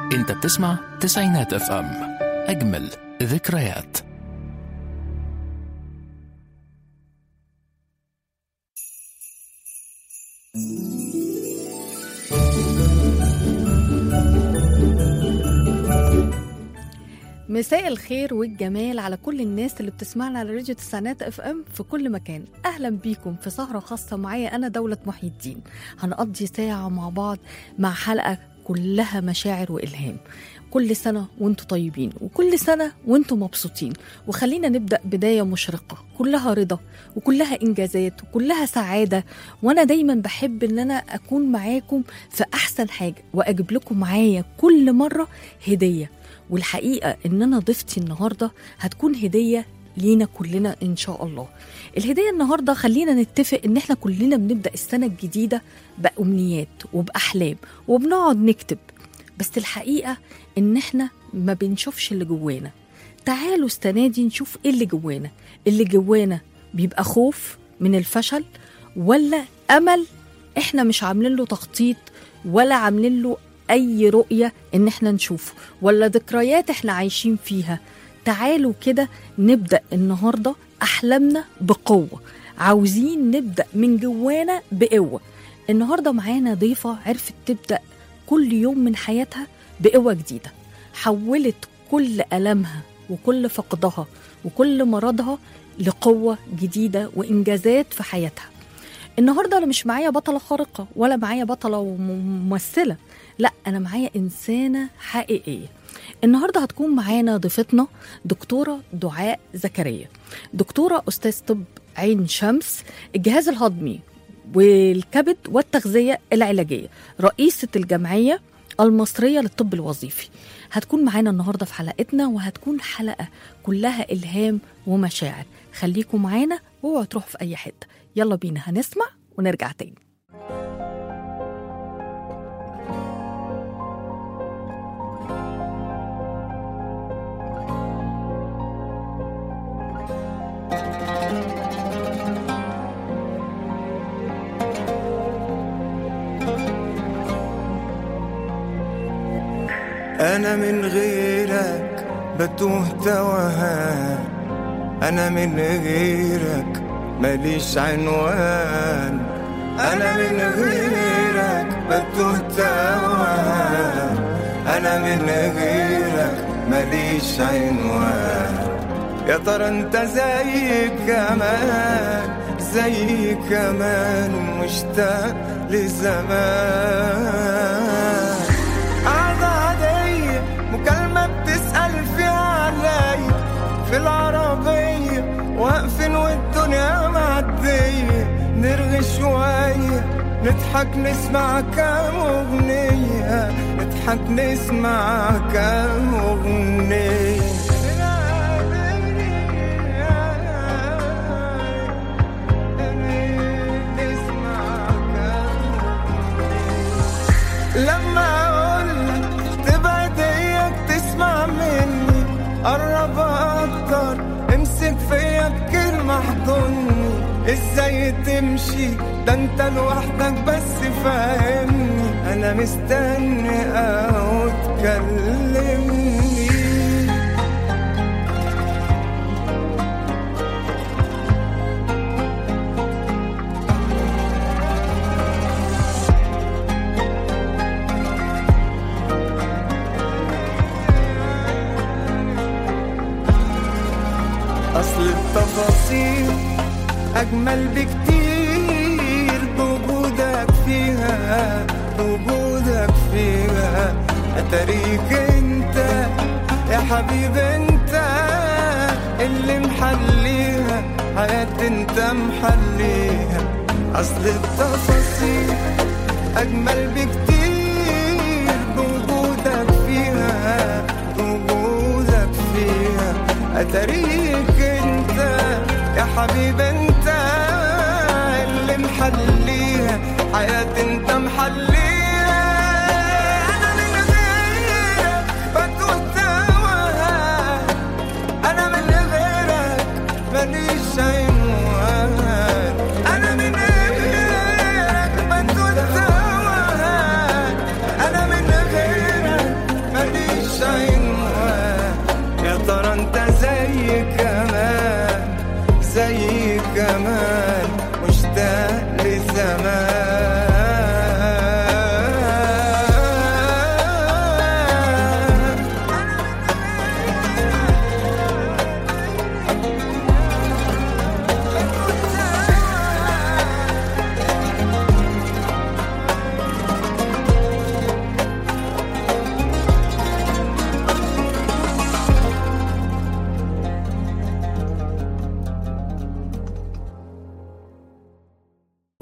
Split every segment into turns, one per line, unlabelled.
انت بتسمع تسعينات اف ام اجمل ذكريات
مساء الخير والجمال على كل الناس اللي بتسمعنا على راديو تسعينات اف ام في كل مكان اهلا بيكم في سهره خاصه معايا انا دوله محي الدين هنقضي ساعه مع بعض مع حلقه كلها مشاعر والهام كل سنه وانتم طيبين وكل سنه وانتم مبسوطين وخلينا نبدا بدايه مشرقه كلها رضا وكلها انجازات وكلها سعاده وانا دايما بحب ان انا اكون معاكم في احسن حاجه واجيب لكم معايا كل مره هديه والحقيقه ان انا ضيفتي النهارده هتكون هديه لينا كلنا ان شاء الله الهديه النهارده خلينا نتفق ان احنا كلنا بنبدا السنه الجديده بامنيات وباحلام وبنقعد نكتب بس الحقيقه ان احنا ما بنشوفش اللي جوانا تعالوا السنه دي نشوف ايه اللي جوانا اللي جوانا بيبقى خوف من الفشل ولا امل احنا مش عاملين له تخطيط ولا عاملين له اي رؤيه ان احنا نشوفه ولا ذكريات احنا عايشين فيها تعالوا كده نبدا النهارده احلامنا بقوه عاوزين نبدا من جوانا بقوه النهارده معانا ضيفه عرفت تبدا كل يوم من حياتها بقوه جديده حولت كل المها وكل فقدها وكل مرضها لقوه جديده وانجازات في حياتها النهارده انا مش معايا بطله خارقه ولا معايا بطله وممثله لا انا معايا انسانه حقيقيه النهارده هتكون معانا ضيفتنا دكتوره دعاء زكريا دكتوره استاذ طب عين شمس الجهاز الهضمي والكبد والتغذيه العلاجيه رئيسه الجمعيه المصريه للطب الوظيفي هتكون معانا النهارده في حلقتنا وهتكون حلقه كلها الهام ومشاعر خليكم معانا واوعوا تروحوا في اي حته يلا بينا هنسمع ونرجع تاني
أنا من غيرك بتوه توهان أنا من غيرك ماليش عنوان أنا من غيرك بتوه توهان أنا من غيرك ماليش عنوان يا ترى انت زي كمان زي كمان مشتاق لزمان قعدة عادية مكالمة بتسأل فيها عليا في العربية واقفين والدنيا معدية نرغي شوية نضحك نسمع كام أغنية نضحك نسمع كام أغنية نسمع كام لما اقولك تبعد اياك تسمع مني قرب اكتر امسك فيا بكلمة احضني ازاي تمشي ده انت لوحدك بس فاهمني انا مستني او تكلمني أصل التفاصيل أجمل بكتير بوجودك فيها بوجودك فيها أتاريك أنت يا حبيب أنت اللي محليها حياتي أنت محليها أصل التفاصيل أجمل بكتير بوجودك فيها بوجودك فيها أتاريك أنت يا حبيب أنت اللي محليها حياتي أنت محليها أنا من غيرك بتوه توهان أنا من غيرك ماليش عنوان أنا من غيرك بتوه توهان أنا من غيرك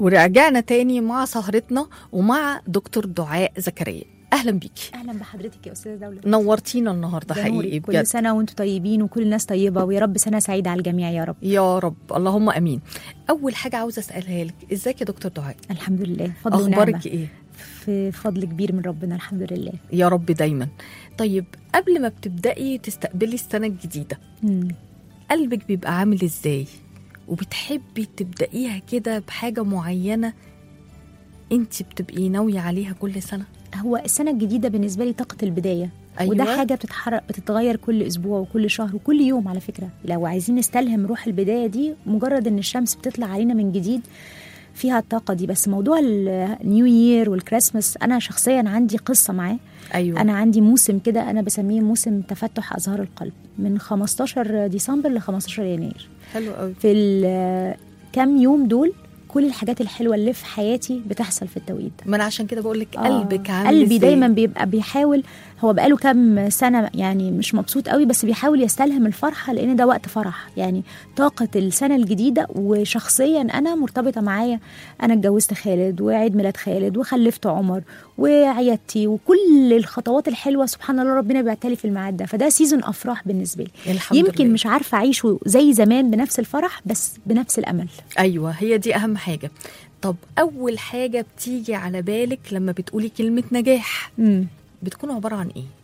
ورجعنا تاني مع سهرتنا ومع دكتور دعاء زكريا اهلا بيكي
اهلا بحضرتك يا استاذه دوله
نورتينا النهارده
ده
حقيقي
نورك. كل
بجد
سنه وانتم طيبين وكل الناس طيبه ويا رب سنه سعيده على الجميع يا رب
يا رب اللهم امين اول حاجه عاوزه اسالها لك ازيك يا دكتور دعاء
الحمد لله فضل ونعمه
اخبارك ايه
في فضل كبير من ربنا الحمد لله
يا رب دايما طيب قبل ما بتبداي تستقبلي السنه الجديده
مم.
قلبك بيبقى عامل ازاي وبتحبي تبدأيها كده بحاجة معينة انت بتبقي ناوية عليها كل سنة
هو السنه الجديده بالنسبه لي طاقه البدايه
أيوة.
وده حاجه بتتحرك بتتغير كل اسبوع وكل شهر وكل يوم على فكره لو عايزين نستلهم روح البدايه دي مجرد ان الشمس بتطلع علينا من جديد فيها الطاقه دي بس موضوع النيو يير والكريسماس انا شخصيا عندي قصه معاه
ايوه
انا عندي موسم كده انا بسميه موسم تفتح ازهار القلب من 15 ديسمبر ل 15 يناير
حلو قوي
في الكام يوم دول كل الحاجات الحلوه اللي في حياتي بتحصل في التوقيت ده
ما انا عشان كده بقول لك
آه،
قلبك عامل
قلبي
إزاي؟
دايما بيبقى بيحاول هو بقاله كام سنه يعني مش مبسوط قوي بس بيحاول يستلهم الفرحه لان ده وقت فرح يعني طاقه السنه الجديده وشخصيا انا مرتبطه معايا انا اتجوزت خالد وعيد ميلاد خالد وخلفت عمر وعيادتي وكل الخطوات الحلوه سبحان الله ربنا بيعتلي في الميعاد ده فده سيزون افراح بالنسبه لي
الحمد
يمكن
لله.
مش عارفه اعيشه زي زمان بنفس الفرح بس بنفس الامل
ايوه هي دي اهم حاجة طب اول حاجة بتيجي على بالك لما بتقولي كلمة نجاح
امم
بتكون عبارة عن ايه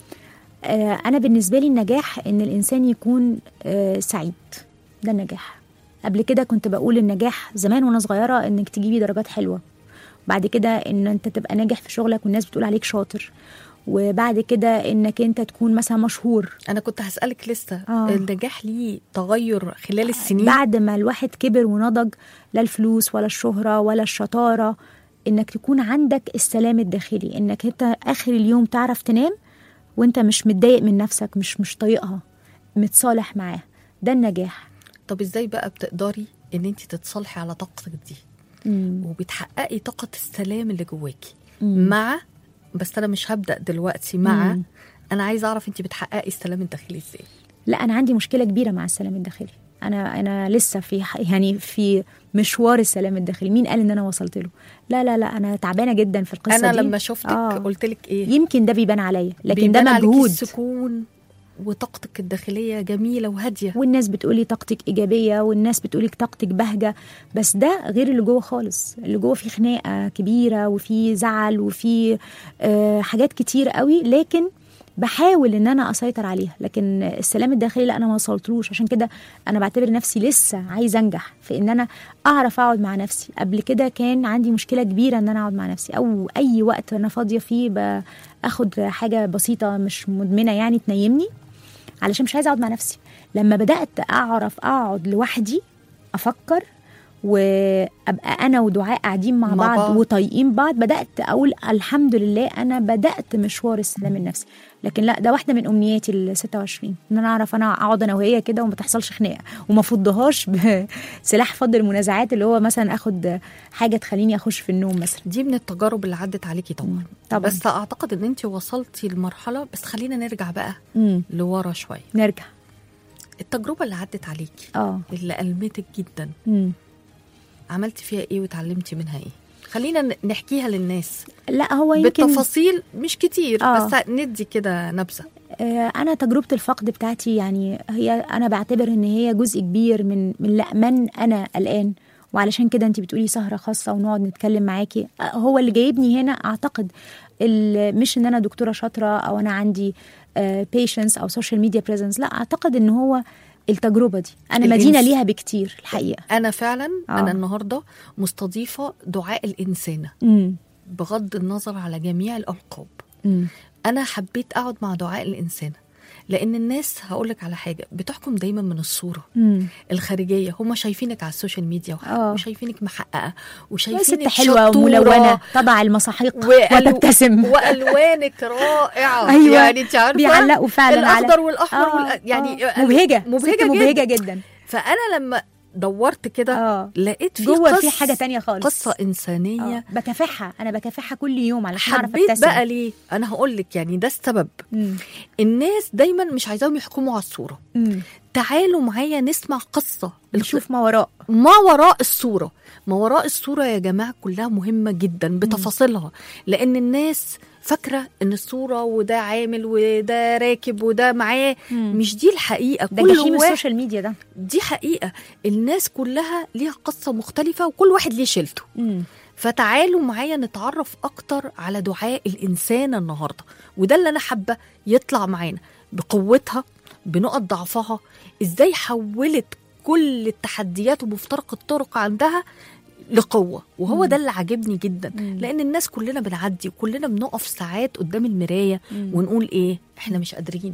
آه، أنا بالنسبة لي النجاح إن الإنسان يكون آه، سعيد ده النجاح قبل كده كنت بقول النجاح زمان وأنا صغيرة إنك تجيبي درجات حلوة بعد كده إن أنت تبقى ناجح في شغلك والناس بتقول عليك شاطر وبعد كده إنك أنت تكون مثلا مشهور
انا كنت هسألك لسه
آه.
النجاح ليه تغير خلال السنين
بعد ما الواحد كبر ونضج لا الفلوس ولا الشهرة ولا الشطارة إنك تكون عندك السلام الداخلي إنك أنت آخر اليوم تعرف تنام وأنت مش متضايق من نفسك مش مش طايقها متصالح معاها ده النجاح
طب ازاي بقى بتقدري ان انت تتصالحي على طاقتك دي
مم.
وبتحققي طاقة السلام اللي جواكي
مم.
مع بس انا مش هبدأ دلوقتي مع
مم.
انا عايزة اعرف انت بتحققي السلام الداخلي ازاي
لا انا عندي مشكله كبيره مع السلام الداخلي انا انا لسه في ح- يعني في مشوار السلام الداخلي مين قال ان انا وصلت له لا لا لا انا تعبانه جدا في القصه
انا
دي
لما شفتك
آه.
قلت لك ايه
يمكن ده بيبان عليا لكن
بيبان
ده
عليكي
مجهود
السكون وطاقتك الداخلية جميلة وهادية
والناس بتقولي طاقتك ايجابيه والناس بتقولي طاقتك بهجه بس ده غير اللي جوه خالص اللي جوه فيه خناقه كبيره وفي زعل وفي آه حاجات كتير قوي لكن بحاول ان انا اسيطر عليها لكن السلام الداخلي لا انا ما وصلتلوش عشان كده انا بعتبر نفسي لسه عايزه انجح في ان انا اعرف اقعد مع نفسي قبل كده كان عندي مشكله كبيره ان انا اقعد مع نفسي او اي وقت انا فاضيه فيه باخد حاجه بسيطه مش مدمنه يعني تنيمني علشان مش عايزه اقعد مع نفسي لما بدات اعرف اقعد لوحدي افكر وابقى انا ودعاء قاعدين مع,
مع
بعض,
بعض.
وطايقين بعض بدات اقول الحمد لله انا بدات مشوار السلام النفسي لكن لا ده واحده من امنياتي ال 26 ان انا اعرف انا اقعد انا وهي كده وما تحصلش خناقه وما افضهاش بسلاح فض المنازعات اللي هو مثلا اخد حاجه تخليني اخش في النوم مثلا
دي من التجارب اللي عدت عليكي طبعا
طبعا
بس اعتقد ان انت وصلتي لمرحلة بس خلينا نرجع بقى
امم
لورا شوية
نرجع
التجربة اللي عدت عليكي
اه
اللي ألمتك جدا
امم
عملتي فيها ايه وتعلمتي منها ايه خلينا ن- نحكيها للناس
لا هو يمكن
بالتفاصيل مش كتير
آه.
بس ندي كده نبذه
آه، انا تجربه الفقد بتاعتي يعني هي انا بعتبر ان هي جزء كبير من من لا من انا الان وعلشان كده انت بتقولي سهره خاصه ونقعد نتكلم معاكي آه، هو اللي جايبني هنا اعتقد ال- مش ان انا دكتوره شاطره او انا عندي بيشنس او سوشيال ميديا بريزنس لا اعتقد ان هو التجربه دي انا
الإنس-
مدينه ليها بكتير الحقيقه
انا فعلا
آه.
انا النهارده مستضيفه دعاء الانسانه
امم
بغض النظر على جميع الالقاب
امم
انا حبيت اقعد مع دعاء الانسانه لان الناس هقولك على حاجه بتحكم دايما من الصوره
امم
الخارجيه هم شايفينك على السوشيال ميديا وح-
آه.
وشايفينك محققه
ست
وشايفينك
حلوه
شطورة
وملونه طبع المساحيق
وألو-
وتبتسم
والوانك رائعه
أيوة.
يعني انت عارفه
بيعلقوا فعلا على-
الاخضر والاحمر
آه،
والأ... يعني
آه. مبهجه
مبهجه
ست
جدا
مبهجه جدا
فانا لما دورت كده
اه
لقيت في
جوه
قص-
في حاجه تانية خالص
قصه انسانيه
آه. بكافحها انا بكافحها كل يوم علشان اعرف
حبيت
ابتسم
بقى ليه انا هقول لك يعني ده السبب
مم.
الناس دايما مش عايزاهم يحكموا على الصوره
مم.
تعالوا معايا نسمع قصه
نشوف ما وراء
ما وراء الصورة ما وراء الصورة يا جماعة كلها مهمة جدا بتفاصيلها لأن الناس فاكرة إن الصورة وده عامل وده راكب وده معاه
مم.
مش دي الحقيقة
ده
كل
جحيم
واحد
السوشيال ميديا ده
دي حقيقة الناس كلها ليها قصة مختلفة وكل واحد ليه شيلته
مم.
فتعالوا معايا نتعرف أكتر على دعاء الإنسان النهاردة وده اللي أنا حابة يطلع معانا بقوتها بنقط ضعفها إزاي حولت كل التحديات ومفترق الطرق عندها لقوة وهو
مم.
ده اللي عاجبني جدا
مم.
لأن الناس كلنا بنعدي وكلنا بنقف ساعات قدام المراية
مم.
ونقول إيه إحنا مش قادرين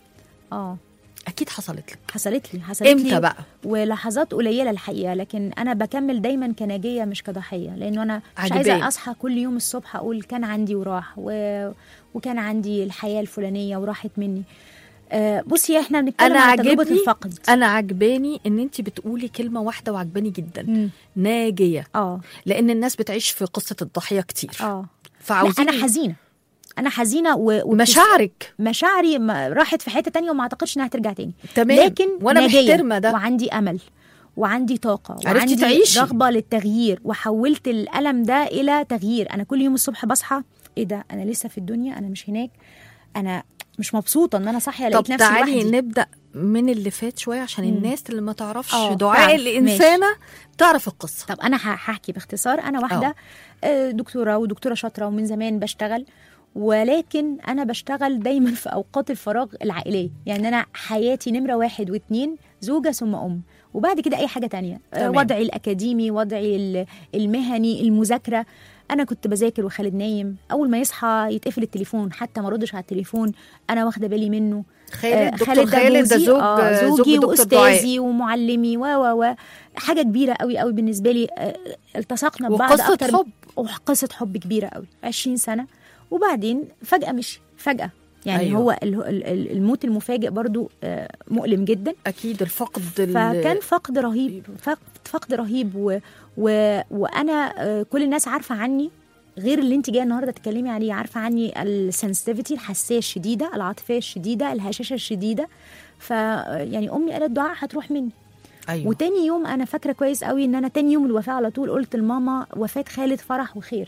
اه
أكيد حصلت لك
حصلت لي حصلت لي
إمتى بقى
ولحظات قليله الحقيقه لكن انا بكمل دايما كناجيه مش كضحيه لانه انا مش
عجباني.
عايزه اصحى كل يوم الصبح اقول كان عندي وراح و... وكان عندي الحياه الفلانيه وراحت مني آه بصي احنا بنتكلم
أنا
عن تجربه
عاجبني
الفقد
أنا عجباني إن أنت بتقولي كلمة واحدة وعجباني جدا
مم.
ناجية
اه
لان الناس بتعيش في قصه الضحيه كتير
اه لا
فعاوزين
انا حزينه انا حزينه و... وبتس-
مشاعرك
مشاعري ما- راحت في حته تانية وما اعتقدش انها هترجع تاني
تمام
لكن
وانا
ناجية
محترمه ده
وعندي امل وعندي طاقه
عرفتي
وعندي
تعيشي.
رغبه للتغيير وحولت الالم ده الى تغيير انا كل يوم الصبح بصحى ايه ده انا لسه في الدنيا انا مش هناك انا مش مبسوطه ان انا صاحيه
طب
لقيت نفسي
تعالي
لوحدي
نبدا من اللي فات شويه عشان
مم.
الناس اللي ما تعرفش
آه،
دعاء
تعرف.
الانسانه تعرف القصه
طب انا ه- هحكي باختصار انا واحده آه، دكتوره ودكتوره شاطره ومن زمان بشتغل ولكن انا بشتغل دايما في اوقات الفراغ العائليه يعني انا حياتي نمره واحد واتنين زوجه ثم ام وبعد كده اي حاجه تانية آه،
تمام.
وضعي الاكاديمي وضعي ال- المهني المذاكره انا كنت بذاكر وخالد نايم اول ما يصحى يتقفل التليفون حتى ما ردش على التليفون انا واخده بالي منه
خالد
آه،
دكتور خالد ده
جوزي،
زوج
آه،
زوج
زوجي
دكتور دعاء
واستاذي ومعلمي و و و حاجه كبيره قوي قوي بالنسبه لي آه، التصقنا ببعض
وقصه
اكتر
حب
وقصه حب كبيره قوي 20 سنه وبعدين فجاه مشي فجاه يعني
أيوة.
أيوه. هو ال- ال- ال- الموت المفاجئ برضو آه، مؤلم جدا
اكيد الفقد ال-
فكان فقد رهيب فقد, فقد رهيب و و وانا آه، كل الناس عارفه عني غير اللي انت جايه النهارده تتكلمي عليه عارفه عني السنسيتيفيتي الحساسيه الشديده العاطفيه الشديده الهشاشه الشديده ف يعني امي قالت دعاء هتروح مني
ايوه
وتاني يوم انا فاكره كويس قوي ان انا تاني يوم الوفاه على طول قلت لماما وفاه خالد فرح وخير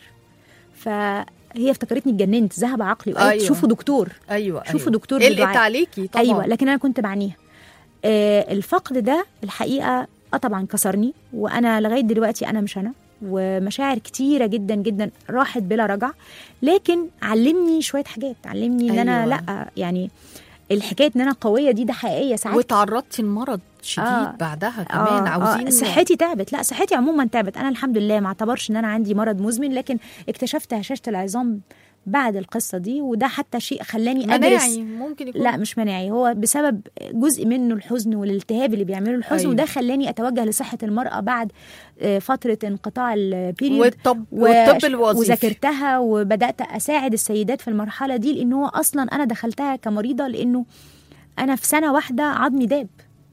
فهي افتكرتني اتجننت ذهب عقلي وقالت
أيوة.
شوفوا دكتور
ايوه
شوفوا
أيوة.
دكتور
قلقت
بدعاء.
عليكي طبعا
ايوه لكن انا كنت بعنيها آه الفقد ده الحقيقه اه طبعا كسرني وانا لغايه دلوقتي انا مش انا ومشاعر كتيره جدا جدا راحت بلا رجع لكن علمني شويه حاجات علمني ان انا
أيوة.
لا يعني الحكايه ان انا قويه دي ده حقيقيه ساعات
وتعرضتي لمرض شديد
آه.
بعدها كمان
آه
عاوزين
آه صحتي تعبت لا صحتي عموما تعبت انا الحمد لله ما اعتبرش ان انا عندي مرض مزمن لكن اكتشفت هشاشه العظام بعد القصه دي وده حتى شيء خلاني ادرس
مناعي ممكن يكون
لا مش مناعي هو بسبب جزء منه الحزن والالتهاب اللي بيعمله الحزن
أيوة.
أيوه. وده خلاني اتوجه لصحه المراه بعد آه، فتره انقطاع البيريود
والطب والطب الوظيفي
وذاكرتها وبدات اساعد السيدات في المرحله دي لان هو اصلا انا دخلتها كمريضه لانه انا في سنه واحده عظمي داب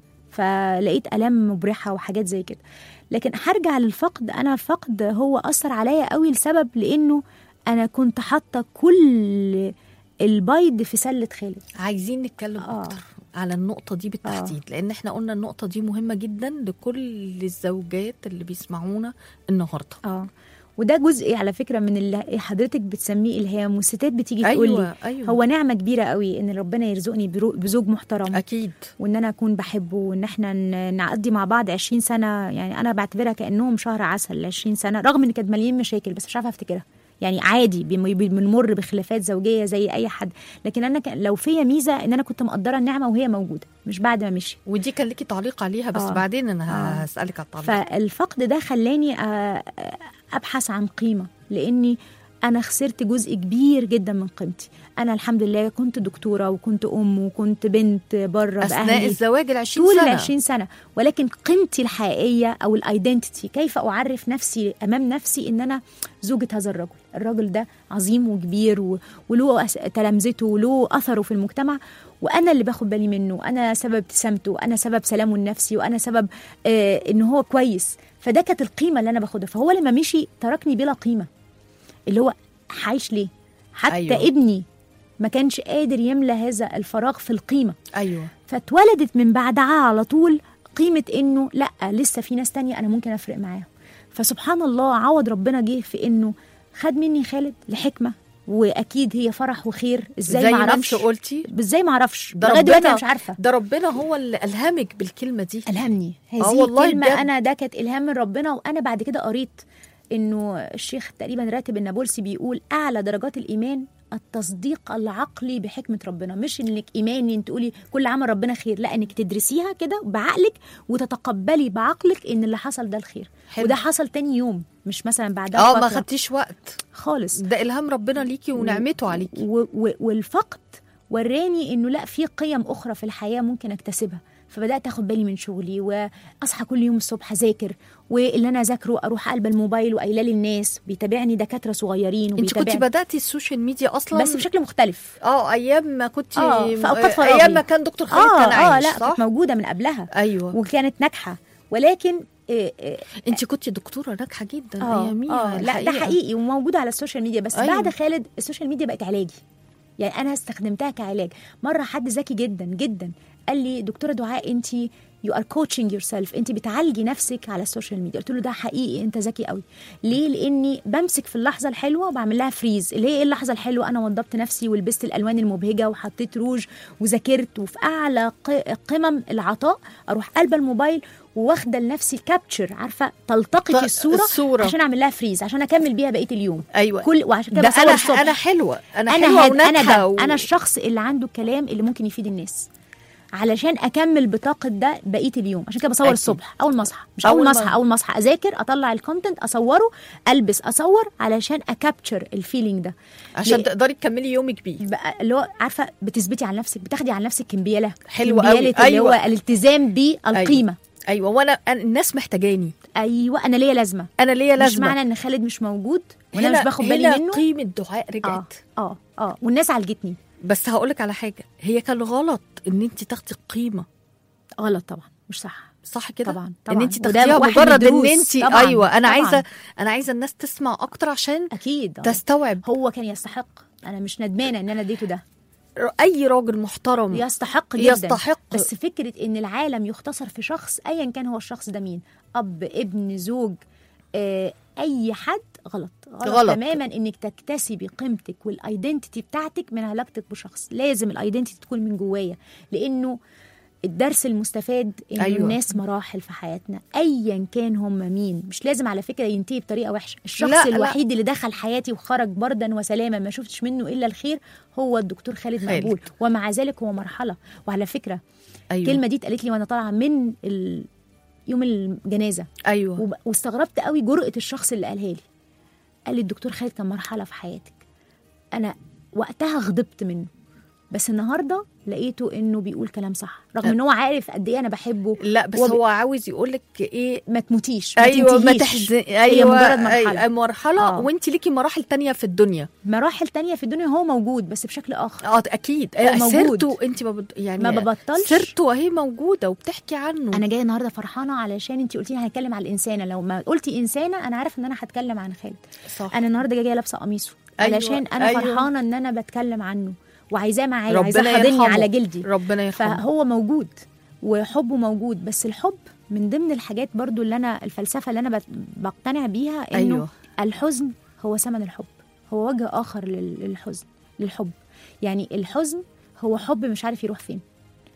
فلقيت الام مبرحه وحاجات زي كده لكن هرجع للفقد انا الفقد هو اثر عليا قوي لسبب لانه انا كنت حاطه كل البيض في سله خالد
عايزين نتكلم
آه.
اكتر على النقطة دي بالتحديد لأن احنا قلنا النقطة دي مهمة جدا لكل الزوجات اللي بيسمعونا النهاردة
اه وده جزء على فكره من اللي حضرتك بتسميه الهام والستات بتيجي تقول لي
أيوة أيوة
هو نعمه كبيره قوي ان ربنا يرزقني برو- بزوج محترم
أكيد
وان انا اكون بحبه وان احنا ن- نقضي مع بعض 20 سنه يعني انا بعتبرها كانهم شهر عسل 20 سنه رغم ان كانت مليان مشاكل بس مش عارفه افتكرها يعني عادي بم- بنمر بخلافات زوجيه زي اي حد لكن انا كان لو فيا ميزه ان انا كنت مقدره النعمه وهي موجوده مش بعد ما مشي
ودي كان ليكي تعليق عليها بس
آه.
بعدين أنا
آه.
هسألك على التعليق
فالفقد ده خلاني آه، آه، ابحث عن قيمه لاني انا خسرت جزء كبير جدا من قيمتي انا الحمد لله كنت دكتوره وكنت ام وكنت بنت بره
أثناء
باهلي
الزواج العشرين
طول ال
سنة
20 سنه ولكن قيمتي الحقيقيه او الايدنتيتي كيف اعرف نفسي امام نفسي ان انا زوجة هذا الرجل الراجل ده عظيم وكبير و- وله أس- تلامذته وله اثره في المجتمع وانا اللي باخد بالي منه انا سبب ابتسامته انا سبب سلامه النفسي وانا سبب آه ان هو كويس فده كانت القيمه اللي انا باخدها فهو لما مشي تركني بلا قيمه اللي هو عايش ليه حتى
أيوة.
أيوة. ابني ما كانش قادر يملى هذا الفراغ في القيمه
أيوة
فاتولدت من بعدها على طول قيمه انه لا لسه في ناس تانية انا ممكن افرق معاهم فسبحان الله عوض ربنا جه في انه خد مني خالد لحكمه واكيد هي فرح وخير ازاي
زي
ما
ما
اعرفش
انت قلتي
ازاي ما اعرفش
ده
لغايه دلوقتي
ربنا
انا مش عارفه
ده ربنا هو اللي الهمك بالكلمه دي
الهمني
آه
هذه
والله
كلمه
بجد.
انا ده كانت الهام من ربنا وانا بعد كده قريت انه الشيخ تقريبا راتب النابلسي بيقول اعلى درجات الايمان التصديق العقلي بحكمه ربنا مش انك ايماني انت تقولي كل عمل ربنا خير لا انك تدرسيها كده بعقلك وتتقبلي بعقلك ان اللي حصل ده الخير
حلو.
وده حصل تاني يوم مش مثلا بعدها
اه ما
بفترة.
خدتيش وقت
خالص
ده الهام ربنا ليكي ونعمته عليكي
و- و- والفقد وراني انه لا في قيم اخرى في الحياه ممكن اكتسبها فبدات اخد بالي من شغلي واصحى كل يوم الصبح اذاكر واللي انا اذاكره اروح قلب الموبايل وقايله للناس بيتابعني دكاتره صغيرين
انت كنت
وبيتابعني
بداتي السوشيال ميديا اصلا
بس بشكل مختلف
اه ايام ما كنت
آه، في أوقات فراغي.
ايام ما كان دكتور خالد
اه
كان
اه
عايش
لا
صح
كانت موجوده من قبلها
ايوه
وكانت ناجحه ولكن آه آه
انت كنت دكتوره ناجحه جدا
اه
اياميها
آه لا ده حقيقي وموجوده على السوشيال ميديا بس
أيوة.
أيوة. بعد خالد السوشيال ميديا بقت علاجي يعني انا استخدمتها كعلاج مره حد ذكي جدا جدا قال لي دكتوره دعاء انت يو ار كوتشنج يور سيلف انت بتعالجي نفسك على السوشيال ميديا قلت له ده حقيقي انت ذكي قوي ليه لاني بمسك في اللحظه الحلوه وبعمل لها فريز اللي هي ايه اللحظه الحلوه انا وضبت نفسي ولبست الالوان المبهجه وحطيت روج وذاكرت وفي اعلى ق- قمم العطاء اروح قلب الموبايل واخده لنفسي كابتشر عارفه تلتقط
ط-
الصوره,
الصورة.
عشان اعمل لها فريز عشان اكمل بيها بقيه اليوم
ايوه
كل وعشان كده
ده
بصور
انا
الصبح
انا حلوه انا,
انا
حلوه
هاد انا
وناجحه
ده
و...
انا الشخص اللي عنده الكلام اللي ممكن يفيد الناس علشان اكمل بطاقه ده بقيه اليوم عشان كده بصور
أكيد.
الصبح اول ما اصحى مش
أول
اول ما
ما-
اصحى اول ما اصحى اذاكر اطلع الكونتنت اصوره البس اصور علشان اكابتشر الفيلينج ده
عشان
ليه؟
تقدري تكملي يومك بيه
بقى اللي هو عارفه بتثبتي على نفسك بتاخدي على نفسك كمبياله
حلو
كمبيالة
قوي.
اللي
أيوة.
هو الالتزام بالقيمه
ايوه وانا أنا- الناس محتاجاني
ايوه انا ليا لازمه
انا ليا
مش
لازمه
معنى ان خالد مش موجود وانا
هنا
مش باخد بالي
هنا
منه
قيمه دعاء
اه
رجعت
اه اه والناس عالجتني
بس هقولك على حاجه هي كان غلط ان انت تاخدي قيمه
غلط طبعا مش صح
صح كده
طبعا
ان
طبعا
انت
وده
تاخديها
واحد من
مجرد ان
الدروس.
انت
طبعاً،
ايوه انا
طبعاً.
عايزه انا عايزه الناس تسمع اكتر عشان
اكيد آه.
تستوعب
هو كان يستحق انا مش ندمانه ان انا اديته ده
اي راجل محترم
يستحق جدا
يستحق.
بس فكره ان العالم يختصر في شخص ايا كان هو الشخص ده مين اب ابن زوج آه اي حد غلط غلط,
غلط.
غلط. تماما انك تكتسبي قيمتك والايدنتيتي بتاعتك من علاقتك بشخص لازم الايدنتيتي تكون من جوايا لانه الدرس المستفاد ان
أيوة.
أيوة. الناس مراحل في حياتنا ايا كان هم مين مش لازم على فكره ينتهي بطريقه وحشه الشخص
لا،
لا
لا.
الوحيد اللي دخل حياتي وخرج بردا وسلاما ما شفتش منه الا الخير هو الدكتور خالد
خالد.
مقبول ومع ذلك هو مرحله وعلى فكره
ايوه
الكلمه دي اتقالت لي وانا طالعه من ال... يوم الجنازه
ايوه
وب... واستغربت قوي جرأة الشخص اللي قالها لي قال لي الدكتور خالد كان مرحله في حياتك انا وقتها غضبت منه بس النهارده لقيته انه بيقول كلام صح رغم ان هو عارف قد ايه انا بحبه
لا بس
هو بي-
هو عاوز يقولك ايه
ما تموتيش ما
ايوه ما
تنتهيش.
تحزن
هي
ايوه
مجرد مرحله
أيوة مرحله
آه.
وانت ليكي مراحل تانية في الدنيا
مراحل تانية في الدنيا هو موجود بس بشكل اخر
اه اكيد
هو موجود.
سيرته انت ما بد... يعني
ما ببطلش.
سيرته اهي موجوده وبتحكي عنه
انا جايه النهارده فرحانه علشان انت قلتي لي هنتكلم على الانسانه لو ما قلتي انسانه انا عارف ان انا هتكلم عن خالد
صح
انا النهارده جايه لابسه قميصه
أيوة،
علشان انا
أيوة.
فرحانه ان انا بتكلم عنه وعايزاه معايا عايزاه
ربنا
حاضني
يرحمه
على جلدي
ربنا يرحمه
فهو موجود وحبه موجود بس الحب من ضمن الحاجات برضو اللي انا الفلسفه اللي انا بت- بقتنع بيها انه
أيوة.
أيوه. الحزن هو ثمن الحب هو وجه اخر لل- للحزن للحب يعني الحزن هو حب مش عارف يروح فين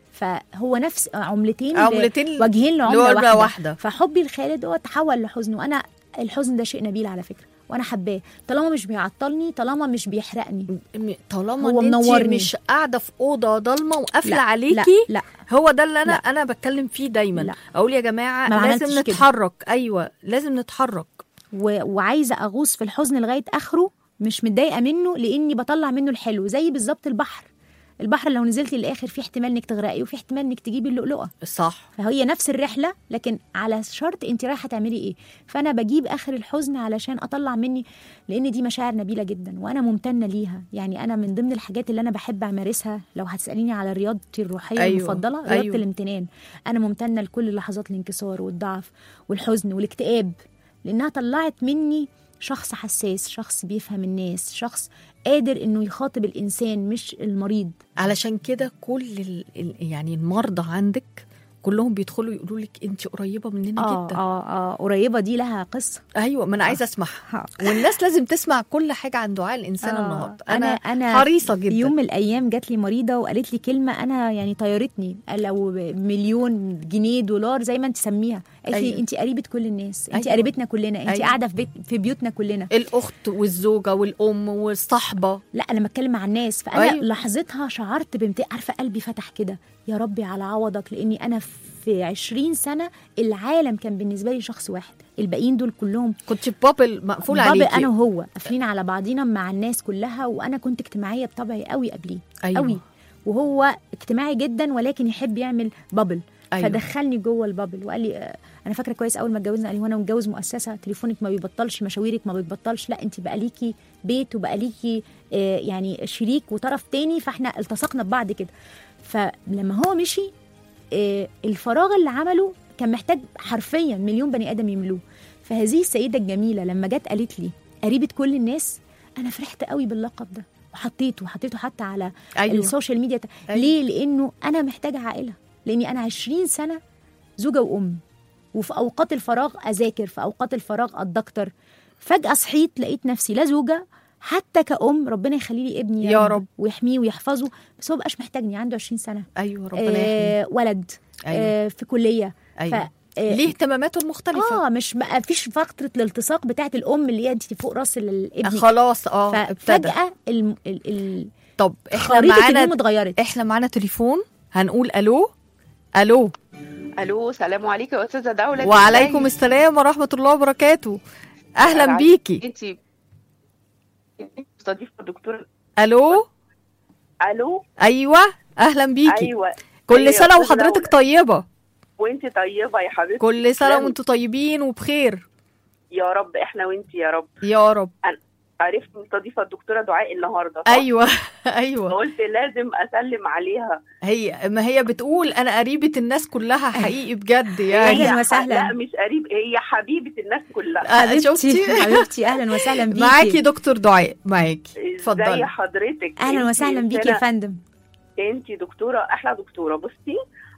فهو نفس عملتين ل-
عملتين
وجهين لعمله
لعملة
واحده,
واحدة.
فحبي لخالد هو تحول لحزن وانا الحزن ده شيء نبيل على فكره وانا حباه طالما مش بيعطلني طالما مش بيحرقني
م- طالما
هو
ان انت
منورني.
مش قاعده في اوضه ضلمه وقافله
لا،
عليكي
لا
هو ده اللي انا
لا.
انا بتكلم فيه دايما
لا.
اقول يا جماعه
ما
لازم
عملتش كده.
نتحرك ايوه لازم نتحرك
و... وعايزه اغوص في الحزن لغايه اخره مش متضايقه منه لاني بطلع منه الحلو زي بالظبط البحر البحر لو نزلتي للاخر في احتمال انك تغرقي وفي احتمال انك تجيبي اللؤلؤه
صح
فهي نفس الرحله لكن على شرط انت رايحه تعملي ايه فانا بجيب اخر الحزن علشان اطلع مني لان دي مشاعر نبيله جدا وانا ممتنه ليها يعني انا من ضمن الحاجات اللي انا بحب امارسها لو هتساليني على رياضتي الروحيه
أيوة،
أيوة. المفضله رياضه
أيوة.
أيوة. الامتنان انا ممتنه لكل لحظات الانكسار والضعف والحزن والاكتئاب لانها طلعت مني شخص حساس شخص بيفهم الناس شخص قادر انه يخاطب الانسان مش المريض
علشان كده كل ال... ال- يعني المرضى عندك كلهم بيدخلوا يقولوا لك انت قريبه مننا
اه
جدا
اه اه قريبه دي لها قصه
ايوه ما انا عايزه اسمعها والناس لازم تسمع كل حاجه عن دعاء الانسان
آه،
النهارده
انا
انا
انا
حريصه جدا
يوم من الايام جات لي مريضه وقالت لي كلمه انا يعني طيرتني لو مليون جنيه دولار زي ما انت سميها قالت لي
أيوة.
انت قريبه كل الناس انت
أيوة.
قريبتنا كلنا انت
أيوة.
قاعده في بيت في بيوتنا كلنا
الاخت والزوجه والام والصحبه
لا انا بتكلم مع الناس فانا
أيوة.
أيوة. لحظتها شعرت بامتى عارفه قلبي فتح كده يا ربي على عوضك لاني انا في 20 سنه العالم كان بالنسبه لي شخص واحد الباقيين دول كلهم
كنت بابل مقفول
بابا
عليكي
انا وهو قافلين على بعضينا مع الناس كلها وانا كنت اجتماعيه بطبعي قوي قبليه
أيوة.
قوي وهو اجتماعي جدا ولكن يحب يعمل بابل
أيوة.
فدخلني جوه البابل وقال لي آه، انا فاكره كويس اول ما اتجوزنا قال لي وانا متجوز مؤسسه تليفونك ما بيبطلش مشاويرك ما بتبطلش لا انت بقى ليكي بيت وبقى ليكي آه، يعني شريك وطرف تاني فاحنا التصقنا ببعض كده فلما هو مشي آه، الفراغ اللي عمله كان محتاج حرفيا مليون بني ادم يملوه فهذه السيده الجميله لما جت قالت لي قريبه كل الناس انا فرحت قوي باللقب ده وحطيته وحطيته حتى على
أيوة.
أيوة. السوشيال ميديا
أيوة.
أيوة. ليه لانه انا محتاجه عائله لاني انا 20 سنه زوجه وام وفي اوقات الفراغ اذاكر في اوقات الفراغ اتدكتر فجاه صحيت لقيت نفسي لا زوجه حتى كأم ربنا يخلي لي ابني
يا رب.
ويحميه ويحفظه بس هو بقاش محتاجني عنده 20 سنه
ايوه ربنا يحميك
آه ولد
أيوة.
آه في كليه
ايوه
ف آه،
ليه اهتماماته المختلفه
اه مش بقى فيش فتره الالتصاق بتاعت الام اللي هي انت فوق راس الابن
خلاص اه ابتدى
ففجاه الم... ال... ال...
طب احنا
خريطه اليوم
معانا
اتغيرت
احنا معانا تليفون هنقول الو الو
الو سلام عليكم يا استاذه دوله
وعليكم السلام ورحمه الله وبركاته اهلا
أهلا.
بيكي
انت مستضيفه الدكتور
الو
الو
ايوه اهلا بيكي
ايوه
كل
أيوة،
سنه
أستاذة
وحضرتك
دولة.
طيبه
وانت طيبه يا حبيبتي
كل سنه
تسلمي.
وانتم طيبين وبخير
يا رب احنا وانت يا رب
يا رب
عرفت مستضيفه الدكتوره دعاء النهارده صح؟
ايوه ايوه
قلت لازم اسلم عليها
هي ما هي بتقول انا قريبه الناس كلها حقيقي بجد يعني
أهلاً
هي-
وسهلاً.
لا مش قريب هي حبيبه الناس كلها
آه، شفتي
حبيبتي اهلا وسهلا بيكي
معاكي دكتور دعاء معاكي
زي
اتفضلي
حضرتك
اهلا
انت
وسهلا بيكي يا
إنسانة-
فندم
انت دكتوره احلى دكتوره بصي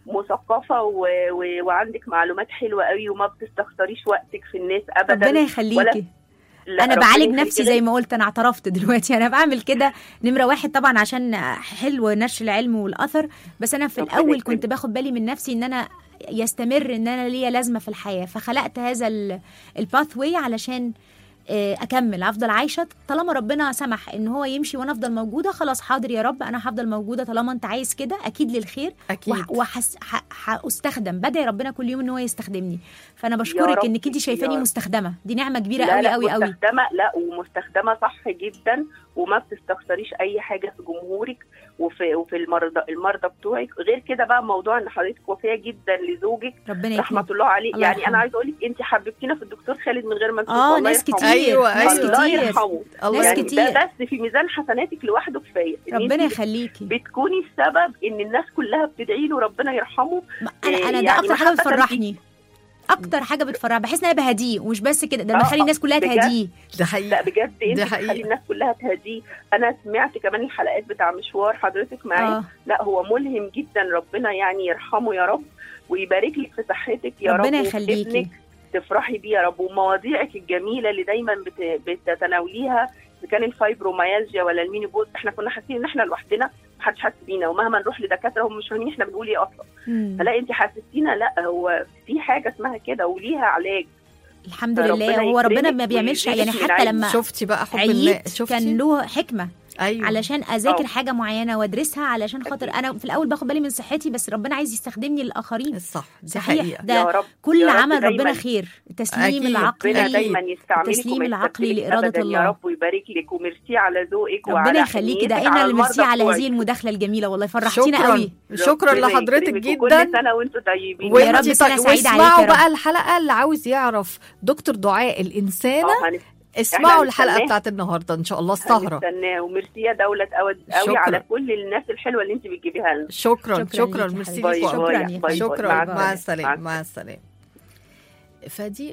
مثقفه و... و... وعندك معلومات حلوه قوي وما بتستخسريش وقتك في الناس ابدا
ربنا
ولا-
يخليكي
لا،
انا
ربنا
بعالج
يخليكي
نفسي زي ما قلت انا اعترفت دلوقتي انا بعمل كده نمره واحد طبعا عشان حلو نشر العلم والاثر بس انا في
ربنا
الاول
يكرمك.
كنت باخد بالي من نفسي ان انا يستمر ان انا ليا لازمه في الحياه فخلقت هذا الباث واي علشان آه، اكمل افضل عايشه طالما ربنا سمح ان هو يمشي وانا افضل موجوده خلاص حاضر يا رب انا هفضل موجوده طالما انت عايز كده اكيد للخير
اكيد
وح- وحس ح- هستخدم بدعي ربنا كل يوم ان هو يستخدمني فانا
يا
بشكرك
رب،
انك انت
يا
شايفاني
رب.
مستخدمه دي نعمه كبيره
لا
قوي
لا
قوي قوي
مستخدمه لا ومستخدمه صح جدا وما بتستخسريش اي حاجه في جمهورك وفي وفي المرضى المرضى بتوعك غير كده بقى موضوع ان حضرتك وفيه جدا لزوجك
ربنا
رحمه
يكرمك
الله عليه
الله
يعني
يرحمه.
انا عايزه اقول لك انت حببتينا في الدكتور خالد من غير ما نشوفه
اه
الله
ناس
يرحمه.
كتير
أيوة،
ناس
أيوة.
الله
كتير
يرحمه
الله
ناس
يعني
كتير.
ده بس في ميزان حسناتك لوحده كفايه إن
ربنا
انت
يخليكي
بتكوني السبب ان الناس كلها بتدعي له ربنا يرحمه
ما- انا
إيه
انا ده
يعني
اكتر حاجه
محبة
بتفرحني اكتر حاجه بتفرح بحس ان انا بهديه ومش بس كده ده
آه،
انا بخلي الناس كلها
بجد.
تهديه
ده
لا
حقيقي
بجد انت
ده حقيقي.
بتخلي الناس كلها تهديه انا سمعت كمان الحلقات بتاع مشوار حضرتك معايا
اه
لا هو ملهم جدا ربنا يعني يرحمه يا رب ويبارك لك في صحتك يا رب
ربنا
وفي
يخليكي
ابنك تفرحي بيه يا رب ومواضيعك الجميله اللي دايما بت... بتتناوليها اذا كان الفايبروميالجيا ولا المينيبوز احنا كنا حاسين ان احنا لوحدنا محدش حاسس بينا ومهما نروح لدكاتره هم مش فاهمين احنا بنقول ايه اصلا
مم.
فلا انت حسستينا لا هو في حاجه اسمها كده وليها علاج
الحمد
فربنا
لله هو ربنا
يكرمك
ما بيعملش
ويزيدك
يعني
من
حتى
علم.
لما
شفتي بقى حب الله
عييت
شفتي
كان له حكمه
ايوه
علشان اذاكر
أه.
حاجه معينه وادرسها علشان خاطر
أكيد.
انا في الاول باخد بالي من صحتي بس ربنا عايز يستخدمني للاخرين
الصح دي
صحيح
حقيقه
ده
يا رب
كل
يا رب
عمل ربنا
دايماً.
خير التسليم
أكيد.
العقلي
ربنا
أكيد.
دايما يستعملك
التسليم
وما
العقلي
يستبدلك
لإرادة
أبداً
الله.
يا رب ويبارك لك وميرسي على ذوقك
ربنا
وعلى
يخليكي ده
حنيتك
انا
على
اللي ميرسي
المرضى
على
بتوعك.
هذه المداخله الجميله والله فرحتينا
شكرا
قوي
شكرا
ربنا
لحضرتك
يكرمك
جدا
وكل سنه وانتم طيبين
ويا رب
وانتي
سنة
طيب-
سعيدة عليك
واسمعوا
يا رب.
بقى الحلقه اللي عاوز يعرف دكتور دعاء الانسانه
اه هنس-
اسمعوا الحلقه
هنستناه.
بتاعت النهارده ان شاء الله السهره
هنستناه وميرسي يا دولة قوي
شكرا.
قوي على كل الناس الحلوه اللي انت بتجيبيها لنا
شكرا
شكراً
شكرا
ليكي
ميرسي
حبيبتي.
باي
ليكوا
شكراً
باي
يا
باي
فندم.
باي.
شكرا
مع
مع
السلامة.
السلامه
مع
مع السلامه فدي اهي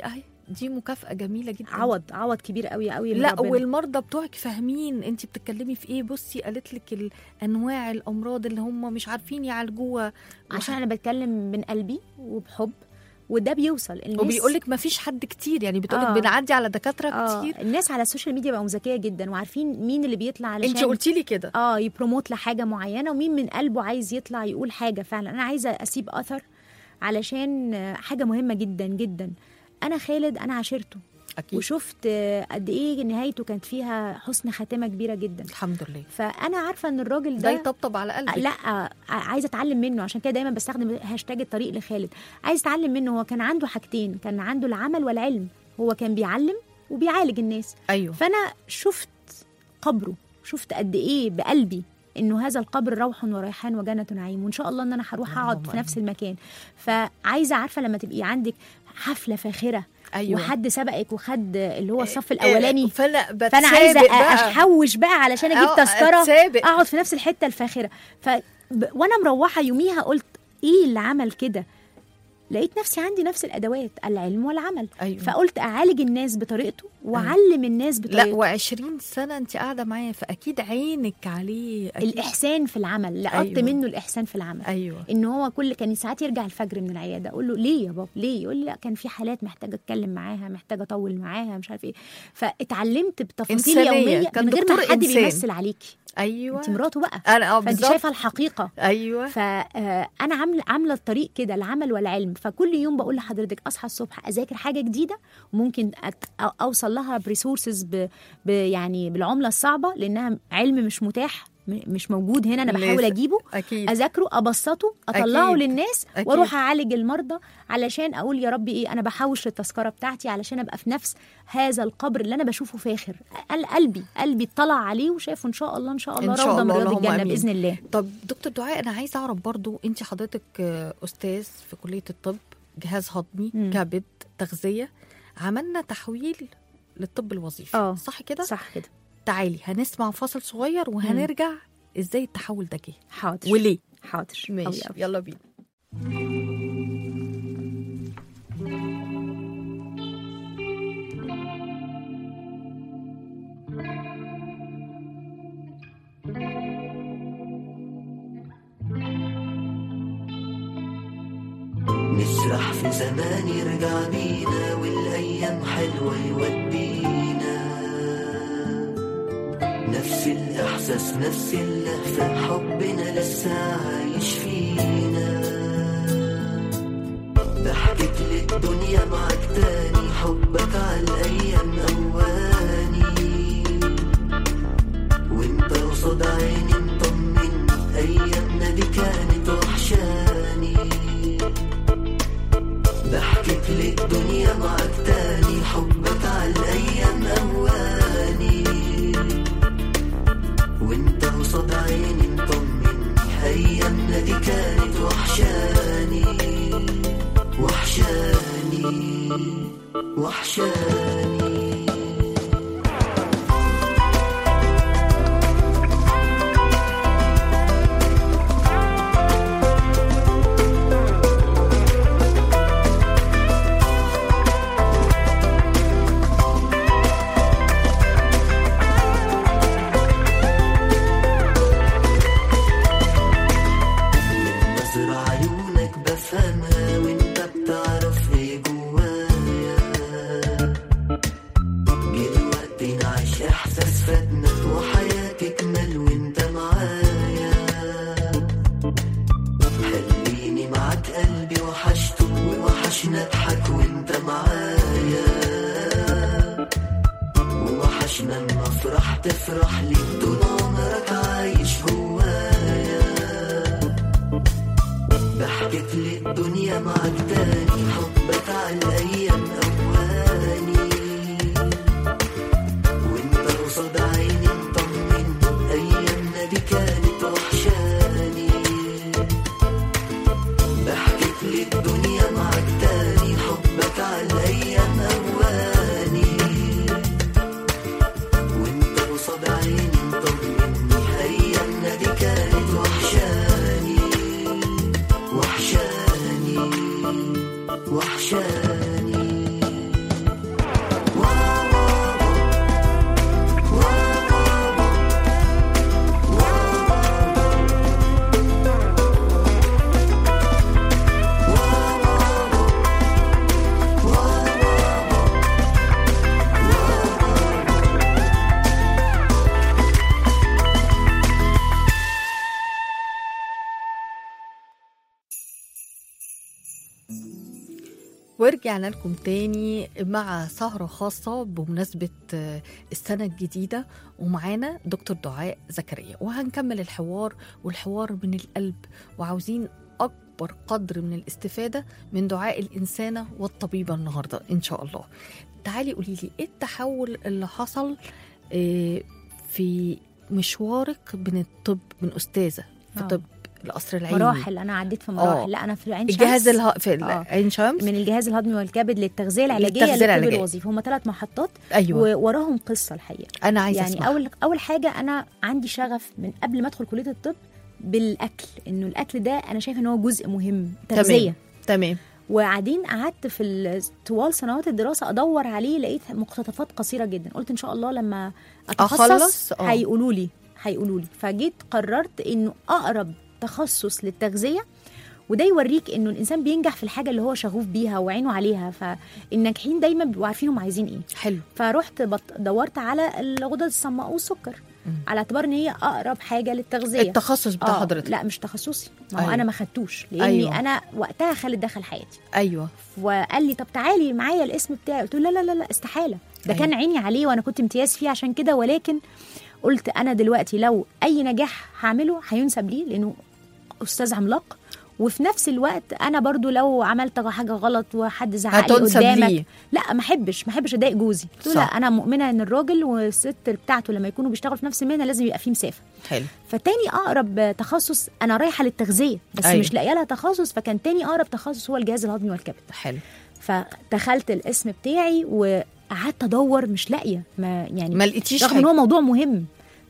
دي مكافاه جميله جدا
عوض عوض كبير قوي قوي من
لا
ربنا.
والمرضى بتوعك فاهمين انت بتتكلمي في ايه بصي قالت لك انواع الامراض اللي هم مش عارفين يعالجوها
عشان انا بتكلم من قلبي وبحب وده بيوصل الناس
وبيقول لك ما فيش حد كتير يعني بتقول لك
آه.
بنعدي على دكاتره
اه
كتير
الناس على السوشيال ميديا بقوا ذكيه جدا وعارفين مين اللي بيطلع علشان
انت قلتي لي كده
اه يبروموت لحاجه معينه ومين من قلبه عايز يطلع يقول حاجه فعلا انا عايزه اسيب اثر علشان آه، حاجه مهمه جدا جدا انا خالد انا عاشرته
اكيد
وشفت آه، قد ايه نهايته كانت فيها حسن خاتمه كبيره جدا
الحمد لله
فانا عارفه ان الراجل
ده
ده
يطبطب على قلبك
لا آه، عايزه اتعلم منه عشان كده دايما بستخدم هاشتاج الطريق لخالد عايز اتعلم منه هو كان عنده حاجتين كان عنده العمل والعلم هو كان بيعلم وبيعالج الناس
ايوه
فانا شفت قبره شفت قد ايه بقلبي انه هذا القبر روح وريحان وجنة نعيم وان شاء الله ان انا هروح اقعد
اللهم
في نفس المكان فعايزه عارفه لما تبقي عندك حفله فاخره
ايوه
وحد سبقك وخد اللي هو الصف الاولاني
فانا بتسابق
فانا عايزه
بقى.
احوش بقى علشان اجيب
آه،
تذكره
أتسابق.
اقعد في نفس الحته الفاخره ف ب... وانا مروحه يوميها قلت ايه اللي عمل كده لقيت نفسي عندي نفس الادوات العلم والعمل
أيوة.
فقلت اعالج الناس بطريقته واعلم الناس
لا
بطريقته
و20 سنه انت قاعده معايا فاكيد عينك عليه أكيد.
الاحسان في العمل لقطت
أيوة.
منه الاحسان في العمل
ايوه
ان هو كل كان ساعات يرجع الفجر من العياده اقول له ليه يا بابا ليه يقول لي لا كان في حالات محتاجه اتكلم معاها محتاجه اطول معاها مش عارف ايه فاتعلمت بتفاصيل
إنسانية.
يوميه
كان
من غير
دكتور
ما حد
إنسان.
بيمثل عليكي
ايوه
انت مراته بقى
انا اه
فانت
بالظبط
شايفه الحقيقه
ايوه
فانا عامله عامله الطريق كده العمل والعلم فكل يوم بقول لحضرتك اصحى الصبح اذاكر حاجه جديده وممكن أت... أو- اوصل لها بريسورسز ب... ب... يعني بالعمله الصعبه لانها علم مش متاح م- مش موجود هنا انا بحاول
لازم.
اجيبه
اكيد
اذاكره ابسطه اطلعه
أكيد.
للناس
أكيد.
واروح اعالج المرضى علشان اقول يا ربي ايه انا بحوش التذكره بتاعتي علشان ابقى في نفس هذا القبر اللي انا بشوفه فاخر قل- قلبي قلبي اطلع عليه وشافه ان شاء الله ان شاء الله
إن شاء
روضه من
الله،
رياض
اللهم
الجنه
آمين.
باذن الله
طب دكتور دعاء انا عايزه اعرف برضو انت حضرتك آه، استاذ في كليه الطب جهاز هضمي
مم.
كبد تغذيه عملنا تحويل للطب الوظيفي
آه.
صح كده
صح كده
تعالي هنسمع فاصل صغير وهنرجع ازاي التحول ده جه
حاضر
وليه
حاضر
ماشي
أوي أوي.
يلا بينا
نسرح في زمان يرجع بينا والايام حلوه يودينا نفس الاحساس نفس اللهفه حبنا لسه عايش فينا ضحكت للدنيا معاك تاني حبك على الايام اواني وانت قصاد عيني مطمن ايامنا دي كانت وحشاني ضحكت للدنيا معاك تاني حبك على الايام اواني وانت قصاد عيني مطمن ايامنا دي كانت وحشاني وحشاني وحشاني نظر عيونك بفهمها وانت بتعرف ايه جوايا جه الوقت نعيش احساس فاتنا وحياة تكمل وانت معايا خليني معاك قلبي وحشته ووحشنا اضحك وانت معايا ووحشنا اما افرح تفرح لي طول عمرك عايش جوايا ضحكت للدنيا معاك تاني حبك على الايام اواني وانت قصاد عيني مطمن ايامنا دي كانت وحشاني ضحكت للدنيا معاك تاني حبك على الايام اواني وانت قصاد عيني مطمن ايامنا دي كانت وحشاني وحشاني وحشاني
ورجعنا لكم تاني مع سهرة خاصة بمناسبة آه، السنة الجديدة ومعانا دكتور دعاء زكريا وهنكمل الحوار والحوار من القلب وعاوزين أكبر قدر من الاستفادة من دعاء الإنسانة والطبيبة النهاردة إن شاء الله تعالي قولي لي إيه التحول اللي حصل آه، في مشوارك من الطب من أستاذة في
آه.
طب القصر العيني
مراحل انا عديت في مراحل
آه.
لا انا في عين
الجهاز
شمس
الها... في
آه.
عين شمس
من الجهاز الهضمي والكبد للتغذيه العلاجيه
للتغذية
للطب
العلاجية.
الوظيفي هم ثلاث محطات
ايوه
ووراهم قصه الحقيقه
انا عايزه
يعني
أسمع.
اول اول حاجه انا عندي شغف من قبل ما ادخل كليه الطب بالاكل انه الاكل ده انا شايفه ان هو جزء مهم تغذيه
تمام
وبعدين قعدت في ال- طوال سنوات الدراسه ادور عليه لقيت مقتطفات قصيره جدا قلت ان شاء الله لما
أخلص؟
اتخصص
آه.
هيقولوا لي هيقولوا لي فجيت قررت انه اقرب تخصص للتغذيه وده يوريك انه الانسان بينجح في الحاجه اللي هو شغوف بيها وعينه عليها فالناجحين دايما بيبقوا عارفين هم عايزين ايه
حلو
فرحت بط... دورت على الغدد الصماء والسكر
مم.
على اعتبار ان هي اقرب حاجه للتغذيه
التخصص بتاع
آه،
حضرتك
لا مش تخصصي ما هو
أيوة.
انا ما خدتوش لاني
أيوة.
أيوة. انا وقتها خالد دخل حياتي
ايوه
وقال لي طب تعالي معايا الاسم بتاعي قلت له لا لا لا, لا استحاله ده
أيوة.
كان عيني عليه وانا كنت امتياز فيه عشان كده ولكن قلت انا دلوقتي لو اي نجاح هعمله هينسب لي لانه استاذ عملاق وفي نفس الوقت انا برضو لو عملت حاجه غلط وحد زعق لي
هتنسب
قدامك
ليه
لا ما احبش ما احبش اضايق جوزي قلت له لا
صح.
انا مؤمنه ان الراجل والست بتاعته لما يكونوا بيشتغلوا في نفس المهنه لازم يبقى في مسافه
حلو
فتاني اقرب تخصص انا رايحه للتغذيه بس
أيوة.
أيوة. مش لاقيه لها تخصص فكان تاني اقرب تخصص هو الجهاز الهضمي والكبد
حلو
فدخلت الاسم بتاعي وقعدت ادور مش لاقيه ما يعني
ما لقيتيش
رغم ان
حاجه
هو موضوع مهم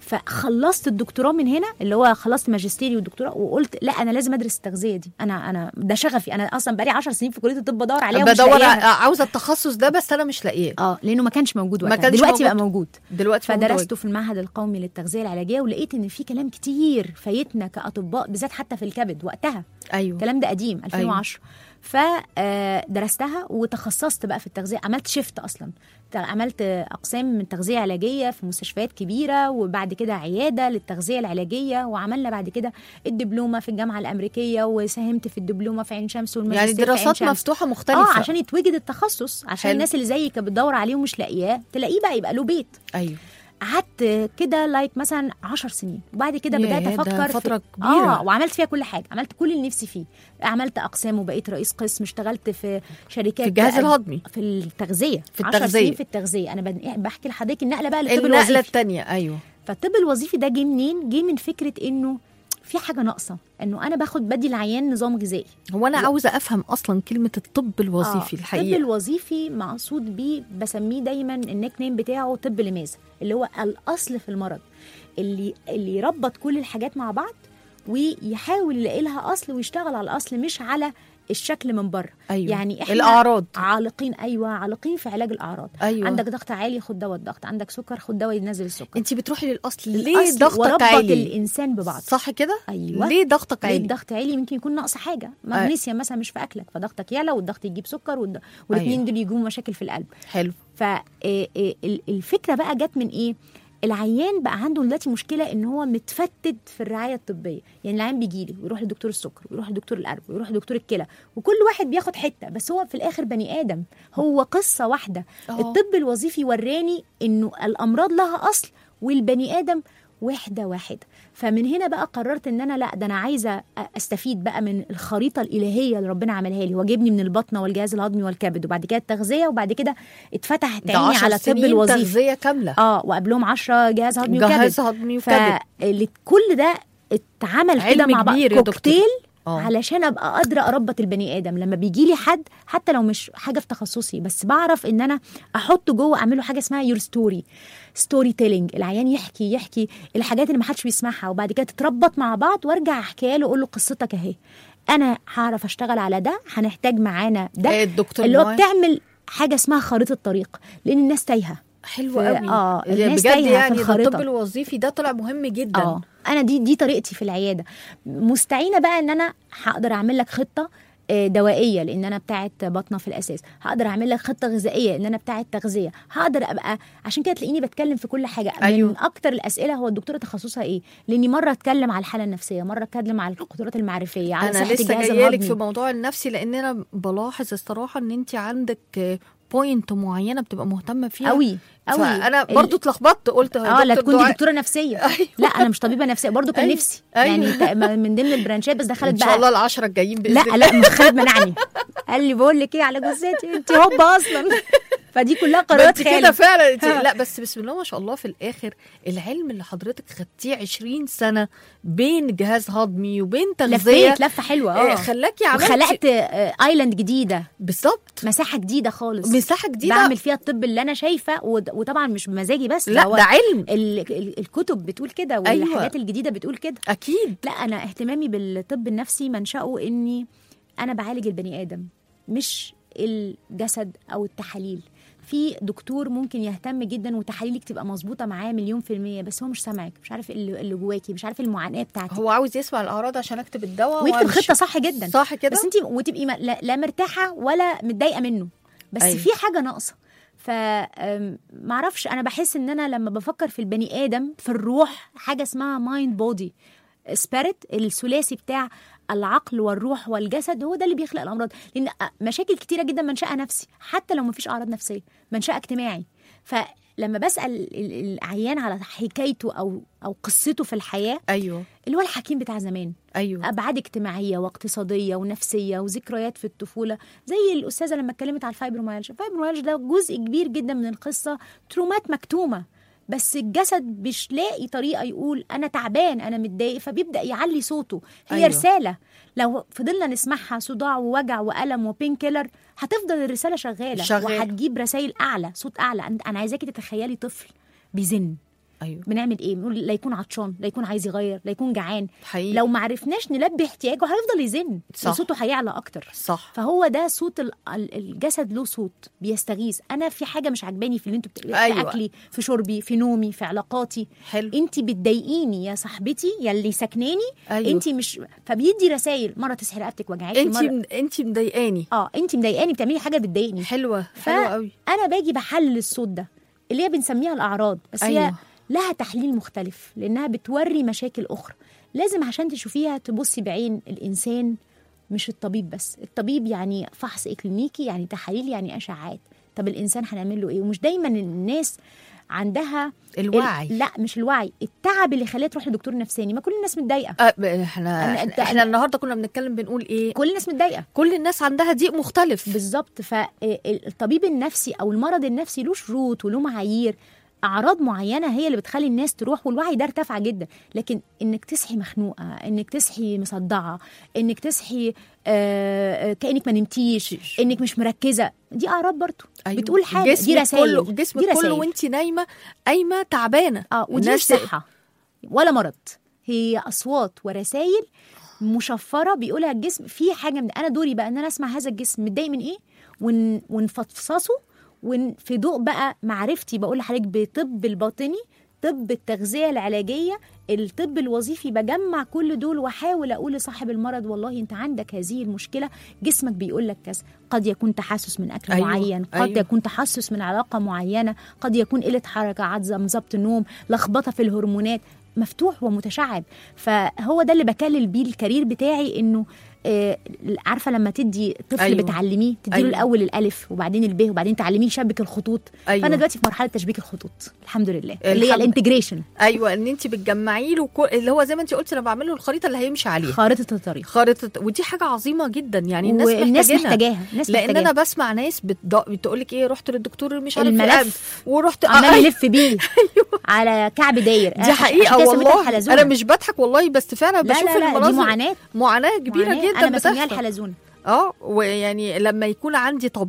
فخلصت الدكتوراه من هنا اللي هو خلصت ماجستيري والدكتوراه وقلت لا انا لازم ادرس التغذيه دي انا انا ده شغفي انا اصلا بقالي 10 سنين في كليه الطب بدور عليها ومش
بدور
لاقياها.
ع- عاوزه التخصص ده بس انا مش لاقيه
اه لانه ما كانش موجود
ما
وقتها
كانش
دلوقتي
موجود.
بقى موجود
دلوقتي موجود
فدرسته في المعهد القومي للتغذيه العلاجيه ولقيت ان في كلام كتير فايتنا كاطباء بالذات حتى في الكبد وقتها
ايوه
الكلام ده قديم 2010 فدرستها وتخصصت بقى في التغذيه عملت شيفت اصلا عملت اقسام من تغذيه علاجيه في مستشفيات كبيره وبعد كده عياده للتغذيه العلاجيه وعملنا بعد كده الدبلومه في الجامعه الامريكيه وساهمت في الدبلومه في عين شمس
يعني
والماجستير في عين
دراسات
شمس.
مفتوحه مختلفه
اه عشان يتوجد التخصص عشان
حلو.
الناس اللي زيك كانت بتدور عليه ومش لاقياه تلاقيه بقى يبقى له بيت
ايوه
قعدت كده لايك مثلا 10 سنين وبعد كده
ياه،
بدات
ده
افكر في-
فترة كبيرة.
اه وعملت فيها كل حاجه عملت كل اللي نفسي فيه عملت اقسام وبقيت رئيس قسم اشتغلت في شركات
في الجهاز
بقى-
الهضمي
في التغذيه
في
10
التغذية.
سنين في التغذيه انا بن- بحكي لحضرتك النقله بقى للطب
النقله
الوظيفي
الثانيه ايوه
فالطب الوظيفي ده جه منين جه من فكره انه في حاجه ناقصه انه انا باخد بدي العيان نظام غذائي
هو انا
لا.
عاوزه افهم اصلا كلمه الطب الوظيفي
آه، الطب
الحقيقه
الوظيفي مقصود بيه بسميه دايما النيك نيم بتاعه طب لماذا اللي هو الاصل في المرض اللي اللي يربط كل الحاجات مع بعض ويحاول يلاقي لها اصل ويشتغل على الاصل مش على الشكل من بره
ايوه
يعني احنا
الاعراض
عالقين ايوه عالقين في علاج الاعراض
ايوه
عندك ضغط عالي خد دواء الضغط عندك سكر خد دواء ينزل السكر
انت بتروحي للاصل ليه
الأصل
ضغطك
وربط
عالي
الانسان ببعض
صح كده
ايوه
ليه ضغطك
ليه
عالي
الضغط عالي يمكن يكون ناقص حاجه مغنيسيوم مثلا مش في اكلك فضغطك يعلى والضغط يجيب سكر والد- والاثنين
أيوة.
دول يجيبوا مشاكل في القلب
حلو
فالفكره بقى جت من ايه العيان بقى عنده دلوقتي مشكله ان هو متفتت في الرعايه الطبيه يعني العيان بيجي لي ويروح لدكتور السكر ويروح لدكتور القلب ويروح لدكتور الكلى وكل واحد بياخد حته بس هو في الاخر بني ادم هو قصه واحده
آه.
الطب الوظيفي وراني انه الامراض لها اصل والبني ادم واحده واحده فمن هنا بقى قررت ان انا لا ده انا عايزه استفيد بقى من الخريطه الالهيه اللي ربنا عملها لي وجبني من البطنه والجهاز الهضمي والكبد وبعد كده التغذيه وبعد كده اتفتحت
ده
عيني
10
على الطب
سنين
الوظيفي
تغذيه كامله
اه وقبلهم 10 جهاز هضمي وكبد
جهاز هضمي وكبد
فكل ده اتعمل كده
علم
مع بعض
كبير يا دكتور.
كوكتيل
آه.
علشان ابقى قادره اربط البني ادم لما بيجي لي حد حتى لو مش حاجه في تخصصي بس بعرف ان انا احطه جوه اعمله حاجه اسمها يور ستوري ستوري تيلينج العيان يحكي يحكي الحاجات اللي ما حدش بيسمعها وبعد كده تتربط مع بعض وارجع احكيها له اقول له قصتك اهي انا هعرف اشتغل على ده هنحتاج معانا ده
إيه الدكتور
اللي هو
معاذ؟
بتعمل حاجه اسمها خريطه طريق لان الناس تايهه
حلو
في-
قوي
آه، الناس
بجد
تايهة في
يعني ده
الخريطة.
الطب الوظيفي ده طلع مهم جدا
اه انا دي دي طريقتي في العياده مستعينه بقى ان انا هقدر اعمل لك خطه آه، دوائيه لان انا بتاعه بطنه في الاساس هقدر اعمل لك خطه غذائيه لان انا بتاعه تغذيه هقدر ابقى عشان كده تلاقيني بتكلم في كل حاجه
أيوه.
من اكتر الاسئله هو الدكتوره تخصصها ايه لاني مره اتكلم على الحاله النفسيه مره اتكلم على القدرات المعرفيه على
انا
صحه
لسه
الجهاز
جايه لك
الهضمي
في موضوع النفسي لان انا بلاحظ الصراحه ان انت عندك بوينت معينه بتبقى مهتمه فيها
قوي قوي
فانا
ال-
برضو اتلخبطت قلت يا
اه لا
دكتور
تكون
دعاء.
دي دكتوره نفسيه
أيوة.
لا انا مش طبيبه نفسيه برضو كان
أيوة.
نفسي
أيوة.
يعني تا- من ضمن البرانشات بس دخلت
ان شاء
بقى
الله العشرة الجايين باذن
لا
الله
لا خالد منعني قال لي بقول لك ايه على جثتي انت هوبا اصلا فدي كلها
ما
قرارات
انت كده
خالد
فعلا انت
ها.
لا بس بسم الله ما شاء الله في الاخر العلم اللي حضرتك خدتيه 20 سنه بين جهاز هضمي وبين تغذيه
لفيت لفه حلوه
آه،
اه
خلاكي عملتي
وخلقت آه، ايلاند جديده
بالظبط
مساحه جديده خالص
مساحه جديده
بعمل فيها الطب اللي انا شايفه ود- وطبعا مش بمزاجي بس
لا
هو
ده علم
ال- ال- الكتب بتقول كده
أيوة.
والحاجات الجديده بتقول كده
اكيد
لا انا اهتمامي بالطب النفسي منشأه اني انا بعالج البني ادم مش الجسد او التحاليل في دكتور ممكن يهتم جدا وتحاليلك تبقى مظبوطه معاه مليون في الميه بس هو مش سامعك مش عارف اللي, اللي جواكي مش عارف المعاناه بتاعتك
هو عاوز يسمع الاعراض عشان اكتب الدواء
ويكتب
وأمشي.
خطه صح جدا
صح كده
بس انت وتبقي ما- لا, لا مرتاحه ولا متضايقه منه بس
أيوة.
أيوة. في حاجه ناقصه ف أم، معرفش انا بحس ان انا لما بفكر في البني ادم في الروح حاجه اسمها مايند بودي سبيريت الثلاثي بتاع العقل والروح والجسد هو ده اللي بيخلق الامراض لان مشاكل كتيره جدا منشاها نفسي حتى لو مفيش اعراض نفسيه منشاها اجتماعي فلما بسال ال- ال- العيان على حكايته او او قصته في الحياه
ايوه
اللي هو الحكيم بتاع زمان
ايوه
ابعاد اجتماعيه واقتصاديه ونفسيه وذكريات في الطفوله زي الاستاذه لما اتكلمت على الفايبروميالجيا الفايبروميالجيا ده جزء كبير جدا من القصه ترومات مكتومه بس الجسد مش لاقي طريقه يقول انا تعبان انا متضايق فبيبدا يعلي صوته هي
أيوة.
أيوة. رساله لو فضلنا نسمعها صداع ووجع والم وبين كيلر هتفضل الرساله شغاله
شغالة.
وهتجيب رسائل اعلى صوت اعلى أنا- انا عايزاكي تتخيلي طفل بيزن
ايوه
بنعمل ايه بنقول لا يكون عطشان لا يكون عايز يغير لا يكون جعان
حقيقي
لو ما عرفناش نلبي احتياجه هيفضل يزن
صح.
صوته هيعلى اكتر
صح
فهو ده صوت ال- ال- الجسد له صوت بيستغيث انا في حاجه مش عجباني في اللي انتوا بتقولوا
أيوة.
في اكلي في شربي في نومي في علاقاتي
حلو
انت بتضايقيني يا صاحبتي يا اللي سكناني
ايوه
انت مش فبيدي رسائل مره تسحي رقبتك وجعاكي
انت
مره
انت مضايقاني
اه انت مضايقاني بتعملي حاجه بتضايقني
حلوه
ف-
حلوه قوي
انا باجي بحلل الصوت ده اللي هي بنسميها الاعراض بس أيوة. هي
ايوه
لها تحليل مختلف لانها بتوري مشاكل اخرى لازم عشان تشوفيها تبصي بعين الانسان مش الطبيب بس الطبيب يعني فحص اكلينيكي يعني تحاليل يعني اشعاعات طب الانسان هنعمل له ايه ومش دايما الناس عندها
الوعي
ال... لا مش الوعي التعب اللي خلاها تروح لدكتور نفساني ما كل الناس متضايقه
أه ب- احنا
أنا-
احنا,
أنت-
احنا النهارده كنا بنتكلم بنقول ايه
كل الناس متضايقه
كل الناس عندها ضيق مختلف
بالظبط فالطبيب النفسي او المرض النفسي له شروط وله معايير اعراض معينه هي اللي بتخلي الناس تروح والوعي ده ارتفع جدا لكن انك تصحي مخنوقه انك تصحي مصدعه انك تصحي آه آه، كانك ما نمتيش انك مش مركزه دي اعراض برضو
أيوة.
بتقول حاجه دي
جسمك
رسائل
كله جسمك
دي
كله
رسائل.
وانت نايمه قايمه تعبانه
اه ودي مش
الناس-
صحه ولا مرض هي اصوات ورسائل مشفره بيقولها الجسم في حاجه من انا دوري بقى ان انا اسمع هذا الجسم متضايق من ايه ون... ونفصصه ون... في ضوء بقى معرفتي بقول لحضرتك بطب الباطني طب التغذيه العلاجيه الطب الوظيفي بجمع كل دول واحاول اقول لصاحب المرض والله انت عندك هذه المشكله جسمك بيقول لك كذا قد يكون تحسس من اكل
أيوة،
أيوة معين قد
أيوة.
أيوة يكون تحسس من علاقه معينه قد يكون قله حركه عدم ضبط نوم لخبطه في الهرمونات مفتوح ومتشعب فهو ده اللي بكلل بيه الكارير بتاعي انه آه، عارفه لما تدي طفل
أيوة.
أيوة. بتعلميه تديله
أيوة.
أيوة. الاول الالف وبعدين الب وبعدين تعلميه يشبك الخطوط
أيوة.
أيوة. فانا دلوقتي في مرحله تشبيك الخطوط الحمد لله اللي هي
الحمد-
الانتجريشن
ايوه ان انت بتجمعي له كل... اللي هو زي ما انت قلتي انا بعمل له الخريطه اللي هيمشي عليها
خارطه الطريق
خريطه ودي حاجه عظيمه جدا يعني الناس
والناس
محتاجينها
محتاجاها الناس
لان
محتاجاها.
انا بسمع ناس بتض... بتقول لك ايه رحت للدكتور مش عارف
الملف.
الأنف، ورحت آه،
عمال
أيوة.
يلف بيه على كعب داير
دي حقيقه والله انا مش بضحك والله بس فعلا
لا
بشوف
لا لا دي
المناظر
معاناه
معاناه كبيره
معاناة.
جدا
انا بسميها
بتحصل
الحلزونه
اه ويعني لما يكون عندي طبيب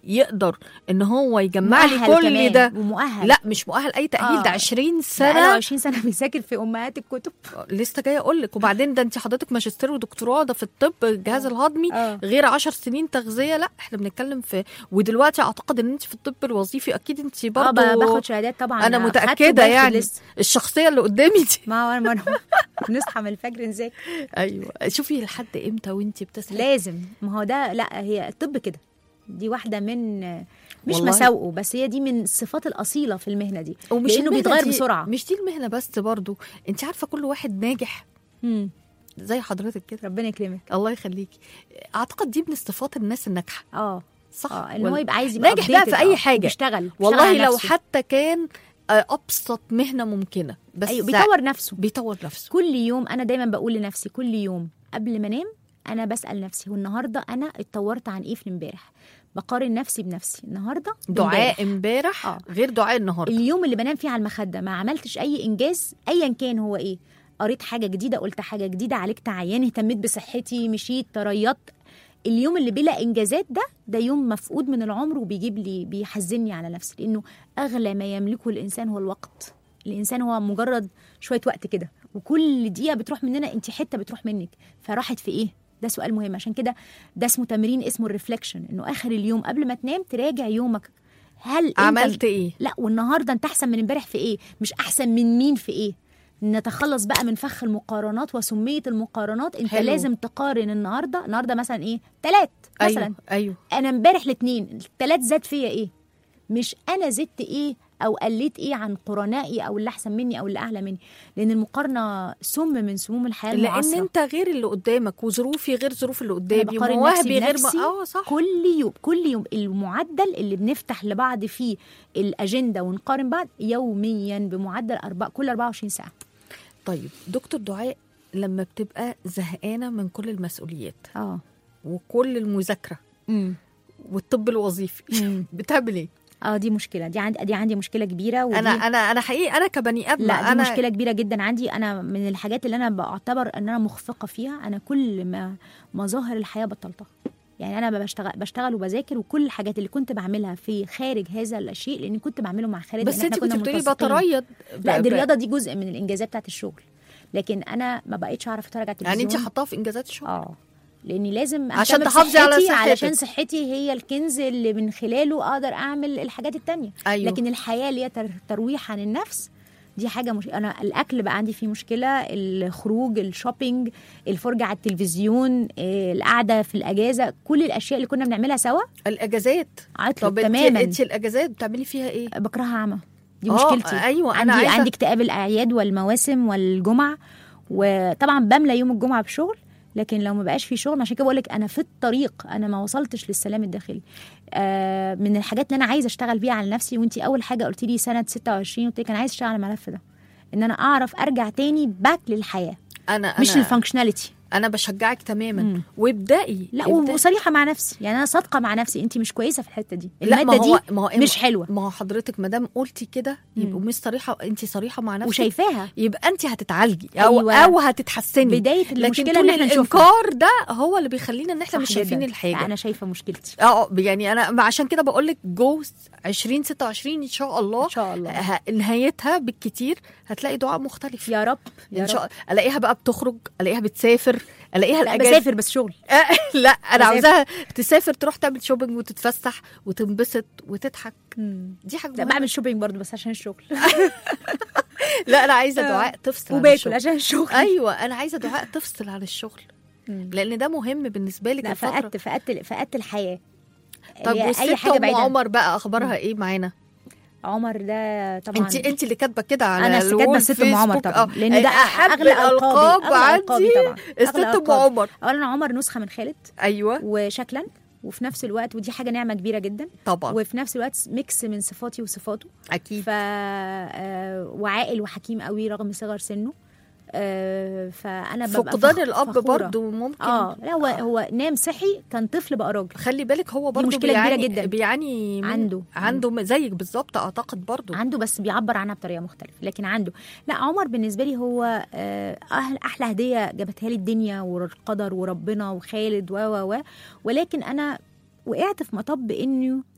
يقدر ان هو يجمع لي
مؤهل
كل
كمان
ده
ومؤهل
لا مش مؤهل اي تاهيل
آه.
ده 20
بقاله
سنه
20 سنه بيذاكر في امهات الكتب
لسه جايه اقول لك وبعدين ده انت حضرتك ماجستير ودكتوراه ده في الطب الجهاز الهضمي
آه.
غير 10 سنين تغذيه لا احنا بنتكلم في ودلوقتي اعتقد ان انت في الطب الوظيفي اكيد انت
اه
برضه
ب- باخد شهادات طبعا
انا
خدت
متاكده
وباخد
يعني
لسه.
الشخصيه اللي قدامي دي
ما هو ما أنا- نصحى من الفجر نذاكر
ايوه شوفي لحد امتى وانت بتسعي
لازم ما هو ده لا هي الطب كده دي واحده من مش
والله.
مساوئه بس هي دي من الصفات الاصيله في المهنه دي
ومش
لانه
المهنة
بيتغير
دي-
بسرعه
مش دي المهنه بس برضو انت عارفه كل واحد ناجح
مم.
زي حضرتك كده
ربنا يكرمك
الله يخليكي اعتقد دي من صفات الناس الناجحه
اه
صح
اه ان
ولا-
هو يبقى عايز يبقى
ناجح بقى
updated،
في اي
آه،
حاجه
وبيشتغل بيشتغل
والله
على
لو
نفسه.
حتى كان آه، ابسط مهنه ممكنه بس
ايوه بيطور نفسه
بيطور نفسه
كل يوم انا دايما بقول لنفسي كل يوم قبل ما انام انا بسال نفسي هو النهارده انا اتطورت عن ايه في امبارح بقارن نفسي بنفسي النهارده بامبارح.
دعاء امبارح
آه.
غير دعاء النهارده
اليوم اللي بنام فيه على المخده ما عملتش اي انجاز ايا كان هو ايه قريت حاجه جديده قلت حاجه جديده عالجت عيان اهتميت بصحتي مشيت تريضت اليوم اللي بلا انجازات ده ده يوم مفقود من العمر وبيجيب لي بيحزني على نفسي لانه اغلى ما يملكه الانسان هو الوقت الانسان هو مجرد شويه وقت كده وكل دقيقه بتروح مننا انت حته بتروح منك فراحت في ايه ده سؤال مهم عشان كده ده اسمه تمرين اسمه الريفلكشن انه اخر اليوم قبل ما تنام تراجع يومك هل انت
عملت ايه
لا والنهارده انت احسن من امبارح في ايه مش احسن من مين في ايه نتخلص بقى من فخ المقارنات وسميه المقارنات انت
حلو.
حلو. لازم تقارن النهارده النهارده مثلا ايه تلات مثلا
ايوه ايوه
انا امبارح الاثنين التلات زاد فيا ايه مش انا زدت ايه او قلت ايه عن قرنائي او اللي احسن مني او اللي اعلى مني لان المقارنه سم من سموم الحياه
لان
المعاصره
انت غير اللي قدامك وظروفي غير ظروف اللي قدامي
بقارن
ومواهبي
نفسي
غير
بنفسي
ما اه صح
كل يوم كل يوم المعدل اللي بنفتح لبعض فيه الاجنده ونقارن بعض يوميا بمعدل أربع كل 24 ساعه
طيب دكتور دعاء لما بتبقى زهقانه من كل المسؤوليات
اه
وكل المذاكره
امم
والطب الوظيفي بتعمل ايه
اه دي مشكله دي عندي دي عندي مشكله كبيره ودي
انا انا انا حقيقي انا كبني ادم
لا دي
انا
مشكله كبيره جدا عندي انا من الحاجات اللي انا بعتبر ان انا مخفقه فيها انا كل ما مظاهر الحياه بطلتها يعني انا بشتغل بشتغل وبذاكر وكل الحاجات اللي كنت بعملها في خارج هذا الشيء لاني كنت بعمله مع خالد
بس
لأن
انت
إحنا
كنت
كنا
بتقولي
ملتصقين.
بتريض
لا
ب-
دي
ب-
الرياضه دي جزء من الانجازات بتاعت الشغل لكن انا ما بقيتش اعرف اتفرج على التلفزيون
يعني انت حطاها في انجازات الشغل
اه لاني لازم
عشان
أهتم
تحافظي على
بصحتي،
صحتك.
علشان صحتي هي الكنز اللي من خلاله اقدر اعمل الحاجات التانية
أيوه.
لكن الحياه اللي هي تر- ترويح عن النفس دي حاجه مش انا الاكل بقى عندي فيه مشكله الخروج الشوبينج الفرجه على التلفزيون آه، القعده في الاجازه كل الاشياء اللي كنا بنعملها سوا
الاجازات
عطلت
طب انت
تماما
انت الاجازات بتعملي فيها ايه
بكرهها عمى دي
آه،
مشكلتي
أيوة، أنا
عندي
عايزة-
عندي اكتئاب الاعياد والمواسم والجمعه وطبعا بملى يوم الجمعه بشغل لكن لو ما بقاش في شغل عشان كده بقول لك انا في الطريق انا ما وصلتش للسلام الداخلي آه من الحاجات اللي انا عايزه اشتغل بيها على نفسي وانت اول حاجه قلت لي سنه 26 قلت لك انا عايزه اشتغل على الملف ده ان انا اعرف ارجع تاني باك للحياه
انا
مش
انا
للفانكشناليتي
انا بشجعك تماما
مم.
وابدأي
لا
ابدأي.
وصريحه مع نفسي يعني انا صادقه مع نفسي انت مش كويسه في الحته دي
لا
الماده
ما هو
دي
ما هو
مش حلوه
ما هو حضرتك ما دام قلتي كده يبقوا مش صريحه انت صريحه مع نفسك
وشايفاها
يبقى انت هتتعالجي او
أيوة.
او هتتحسني
بدايه
لكن
المشكله
طول
اللي احنا نشوفها
الانكار ده هو اللي بيخلينا ان احنا
صح
مش شايفين
جداً.
الحاجه
لا، انا شايفه مشكلتي
اه يعني انا ما عشان كده بقول لك جوز 2026 ان شاء الله
ان شاء الله
ه- نهايتها بالكتير هتلاقي دعاء مختلف
يا رب يا
ان شاء
رب
الله الاقيها بقى بتخرج الاقيها بتسافر الاقيها
لا
الأجازة-
بسافر بس شغل
آه، لا انا
بسافر.
عاوزاها تسافر تروح تعمل شوبينج وتتفسح وتنبسط وتضحك دي حاجه
لا
مهمة.
بعمل شوبينج برضو بس عشان الشغل
لا انا عايزه دعاء تفصل عن
وباكل
الشغل.
عشان الشغل
ايوه انا عايزه دعاء تفصل عن الشغل
مم.
لان ده مهم بالنسبه لك
لا
الفتره
فقدت فقدت فقدت الحياه
طب
هي
والست
اي حاجه
ام
بعيده
عمر بقى اخبارها ايه معانا
عمر ده طبعا
انت انت اللي كاتبه كده على
انا
الوول
كاتبه ست ام عمر
فيسبوك.
طبعا
آه.
لان ده
احب
اغلى
الالقاب
القابي اغلى القابي
عندي
طبعا
الست
أغلى
ام
ألقابي.
عمر
اولا عمر نسخه من خالد
ايوه
وشكلا وفي نفس الوقت ودي حاجه نعمه كبيره جدا
طبعا
وفي نفس الوقت ميكس من صفاتي وصفاته
اكيد
ف آه، وعاقل وحكيم قوي رغم صغر سنه آه، فانا ببقى
فقدان
فخ-
الاب
فخورة.
برضو ممكن
اه لا هو هو نام صحي كان طفل بقى راجل
خلي بالك هو برضو
مشكلة كبيرة
بيعاني
جدا.
بيعاني من
عنده.
عنده زيك بالظبط اعتقد برضو
عنده بس بيعبر عنها بطريقه مختلفه لكن عنده لا عمر بالنسبه لي هو آه، أهل احلى هديه جابتها لي الدنيا والقدر وربنا وخالد و و و ولكن انا وقعت في مطب انه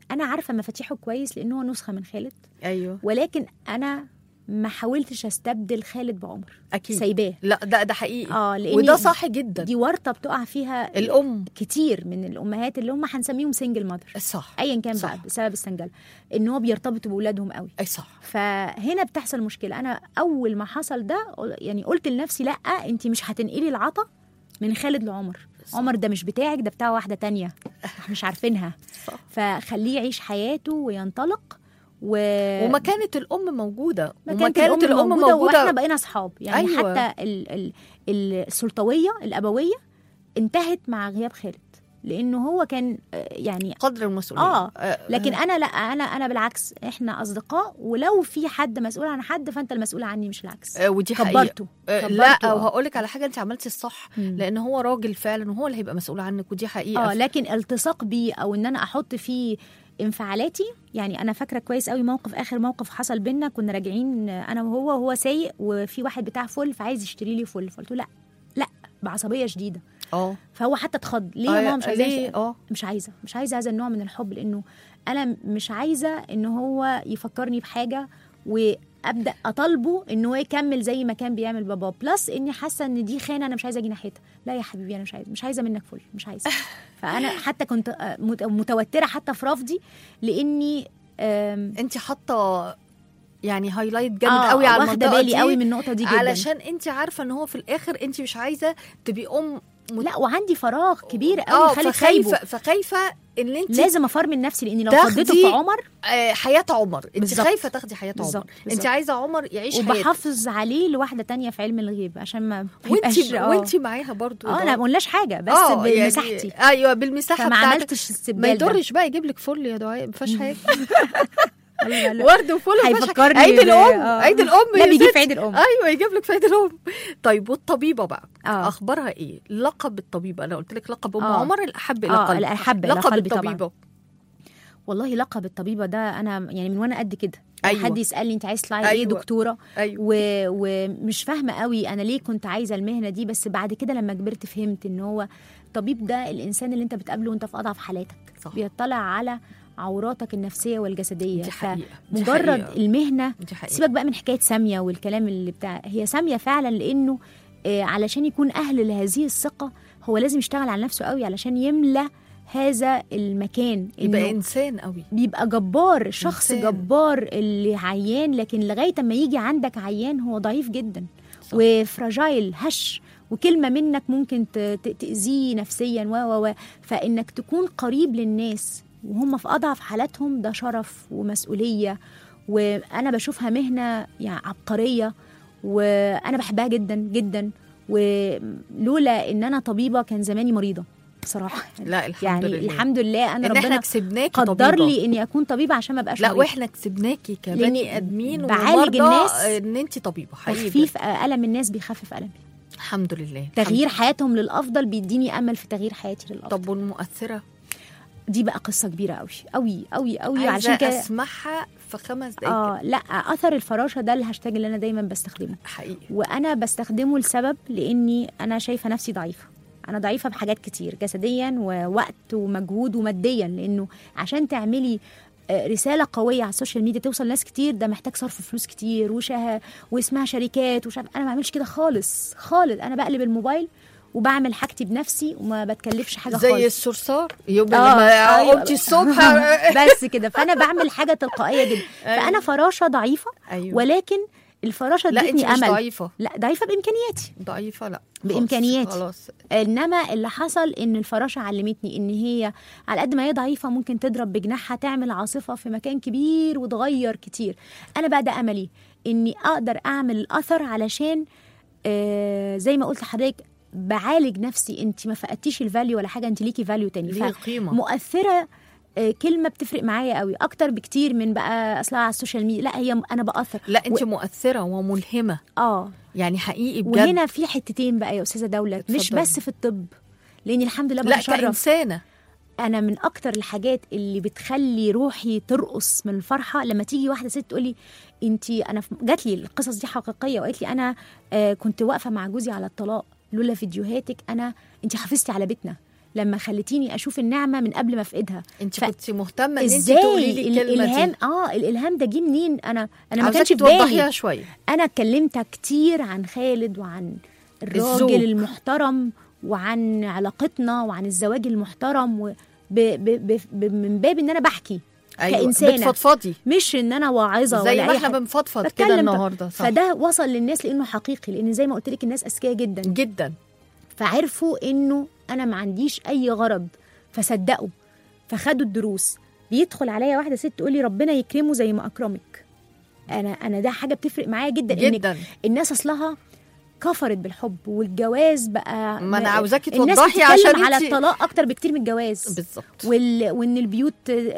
انا عارفه مفاتيحه كويس لان هو نسخه من خالد
ايوه
ولكن انا ما حاولتش استبدل خالد بعمر
اكيد
سايباه
لا ده ده حقيقي
اه لان
وده صح جدا
دي ورطه بتقع فيها
الام
كتير من الامهات اللي هم هنسميهم سنجل ماذر
صح
ايا كان
صح.
بقى بسبب السنجله ان هو بيرتبطوا باولادهم قوي
اي صح
فهنا بتحصل مشكله انا اول ما حصل ده يعني قلت لنفسي لا انت مش هتنقلي العطا من خالد لعمر
صح.
عمر ده مش بتاعك ده بتاع واحده تانية احنا مش عارفينها
صح.
فخليه يعيش حياته وينطلق و
وما كانت الام موجوده
ما
وما
كانت الام موجوده, واحنا
موجوده
بقينا اصحاب يعني
أيوة.
أيوة. حتى ال ال السلطويه الابويه انتهت مع غياب خالد لانه هو كان آه، يعني
قدر المسؤوليه
آه، لكن انا لا انا انا بالعكس احنا اصدقاء ولو في حد مسؤول عن حد فانت المسؤول عني مش العكس
آه، ودي حقيقه
كبرته
آه،
كبرته،
لا
آه.
وهقول لك على حاجه انت عملتي الصح
مم.
لان هو راجل فعلا وهو اللي هيبقى مسؤول عنك ودي حقيقه
اه لكن التصاق بيه او ان انا احط فيه انفعالاتي يعني انا فاكره كويس قوي موقف اخر موقف حصل بينا كنا راجعين انا وهو وهو سايق وفي واحد بتاع فل فعايز يشتري لي فل فقلت له لا لا بعصبيه شديده
اه
فهو حتى اتخض ليه يا
آه،
ماما مش عايزاه
ليه اه
مش عايزه مش عايزه هذا النوع من الحب لانه انا مش عايزه ان هو يفكرني بحاجه وابدا اطالبه ان هو يكمل زي ما كان بيعمل بابا بلس اني حاسه ان دي خانه انا مش عايزه اجي ناحيتها لا يا حبيبي انا مش عايزه مش عايزه منك فل مش عايزه فانا حتى كنت آه، مت- متوتره حتى في رفضي لاني آم،
انت حاطه يعني هايلايت جامد
آه،
قوي على
واخده
المنطقه
بالي
دي
قوي من النقطه دي جدا
علشان انت عارفه ان هو في الاخر انت مش عايزه تبقي ام مت...
لا وعندي فراغ كبير
اه
قوي خالد
فخايفه
سايبه
فخايفه ان انت
لازم افرمل نفسي لاني لو
تاخدي
فضيته في عمر
آه، حياه عمر انت
بالظبط.
خايفه تاخدي حياه
بالظبط،
عمر انت
بالظبط.
عايزه عمر يعيش حياته
وبحافظ عليه لواحده تانية في علم الغيب عشان ما ما يبقاش-
وانت
آه.
وانت معاها برضو
اه
ده.
لا ما قلناش حاجه بس
آه، يعني-
بمساحتي
ايوه بالمساحه
فما
بتاعتك
عملتش
ما
استبدال ده.
يضرش بقى يجيب لك فل يا دعاء ما فيهاش حاجه
لا، لا.
ورد وفل ما فيهاش حاجة.
هيفكرني
عيد
ب-
الام
آه.
عيد الام
لا
يا
بيجيب
ست.
في عيد الام
ايوه يجيب لك في عيد الام طيب والطبيبه بقى
اه
اخبارها ايه لقب الطبيبه انا قلت لك لقب ام
آه.
عمر الاحب الى
اه
قلبي
الاحب الى
لقب
قلبي طبعا
الطبيبه
والله لقب الطبيبه ده انا يعني من وانا قد كده
أيوة.
حد يسالني انت عايز تطلعي ايه
أيوة.
دكتوره
ايوه
و... ومش فاهمه قوي انا ليه كنت عايزه المهنه دي بس بعد كده لما كبرت فهمت ان هو الطبيب ده الانسان اللي انت بتقابله وانت في اضعف حالاتك
صح
بيطلع على عوراتك النفسيه والجسديه
دي حقيقه دي
فمجرد
حقيقة.
المهنه
دي حقيقه
سيبك بقى من حكايه ساميه والكلام اللي بتاع هي ساميه فعلا لانه آه، علشان يكون اهل لهذه الثقه هو لازم يشتغل على نفسه قوي علشان يملى هذا المكان
يبقى
إنه
انسان قوي
بيبقى جبار شخص
إنسان.
جبار اللي عيان لكن لغايه اما يجي عندك عيان هو ضعيف جدا
صح.
وفراجايل هش وكلمه منك ممكن ت- ت- تاذيه نفسيا و و و فانك تكون قريب للناس وهم في اضعف حالاتهم ده شرف ومسؤوليه وانا بشوفها مهنه يعني عبقريه وانا بحبها جدا جدا ولولا ان انا طبيبه كان زماني مريضه بصراحه
لا الحمد
يعني
لله
الحمد لله انا
ان احنا
ربنا
كسبناكي
قدر
طبيبة.
لي اني اكون طبيبه عشان ما ابقاش
لا
مريضة.
واحنا كسبناكي كبني
لأني
ادمين
بعالج
ومرضى
الناس.
ان انت طبيبه حقيقي
تخفيف الم الناس بيخفف المي
الحمد لله
تغيير حياتهم للافضل بيديني امل في تغيير حياتي للافضل
طب والمؤثره
دي بقى قصه كبيره قوي قوي قوي قوي
عايزه
علشان كده
اسمعها في خمس دقايق
اه لا اثر الفراشه ده الهاشتاج اللي انا دايما بستخدمه
حقيقي
وانا بستخدمه لسبب لاني انا شايفه نفسي ضعيفه انا ضعيفه بحاجات كتير جسديا ووقت ومجهود وماديا لانه عشان تعملي آه، رساله قويه على السوشيال ميديا توصل لناس كتير ده محتاج صرف فلوس كتير وشه واسمها شركات ومش عارف انا ما بعملش كده خالص خالص انا بقلب الموبايل وبعمل حاجتي بنفسي وما بتكلفش حاجه
زي
خالص
الصرصار يبقى
آه،
لما
أيوة.
قمتي الصبح
بس كده فانا بعمل حاجه تلقائيه جدا فانا فراشه ضعيفه
ايوه
ولكن الفراشه
لا انت
ادتني
مش
امل
ضعيفه
لا ضعيفه بامكانياتي
ضعيفه لا
بإمكانياتي.
خلاص
انما اللي حصل ان الفراشه علمتني ان هي على قد ما هي ضعيفه ممكن تضرب بجناحها تعمل عاصفه في مكان كبير وتغير كتير انا بقى ده املي اني اقدر اعمل الاثر علشان آه زي ما قلت لحضرتك بعالج نفسي انت ما فقدتيش الفاليو ولا حاجه انت ليكي فاليو تاني
ليه قيمه
مؤثره آه، كلمه بتفرق معايا قوي اكتر بكتير من بقى اصلها على السوشيال ميديا لا هي انا باثر
لا انت مؤثره وملهمه
اه
يعني حقيقي بجد
وهنا في حتتين بقى يا استاذه دولت مش
اتفضلي.
بس في الطب لان الحمد لله
لا
بتشرف
كإنسانة
انا من اكتر الحاجات اللي بتخلي روحي ترقص من الفرحه لما تيجي واحده ست تقولي انت انا في- جات لي القصص دي حقيقيه وقالت لي انا آه كنت واقفه مع جوزي على الطلاق لولا فيديوهاتك انا انت حافظتي على بيتنا لما خليتيني اشوف النعمه من قبل ما افقدها
انت
ف-
كنت مهتمه ان انت
ازاي
تقولي لي الكلمه
الالهام
دي
اه الالهام ده جه منين انا انا ما
عاوزاكي
كانش في بالي
توضحيها شويه
انا اتكلمت كتير عن خالد وعن
الزوج.
الراجل المحترم وعن علاقتنا وعن الزواج المحترم و ب ب ب ب من باب ان انا بحكي كإنسانة.
بتفضفضي
مش ان انا واعظه
زي
ولا
ما
اي
احنا
حاجه
بنفضفض كده
بتكلم
النهارده صح
فده وصل للناس لانه حقيقي لان زي ما قلت لك الناس اذكياء جدا
جدا
فعرفوا انه انا ما عنديش اي غرض فصدقوا فخدوا الدروس بيدخل عليا واحده ست تقول لي ربنا يكرمه زي ما اكرمك انا انا ده حاجه بتفرق معايا جدا انك
جدا
الناس اصلها كفرت بالحب والجواز بقى
ما أنا عاوزاكي
الناس
توضحي
بتتكلم
عشان
على
انتي- الطلاق
الطلاق اكتر بكتير من الجواز
بالظبط
وال... وان البيوت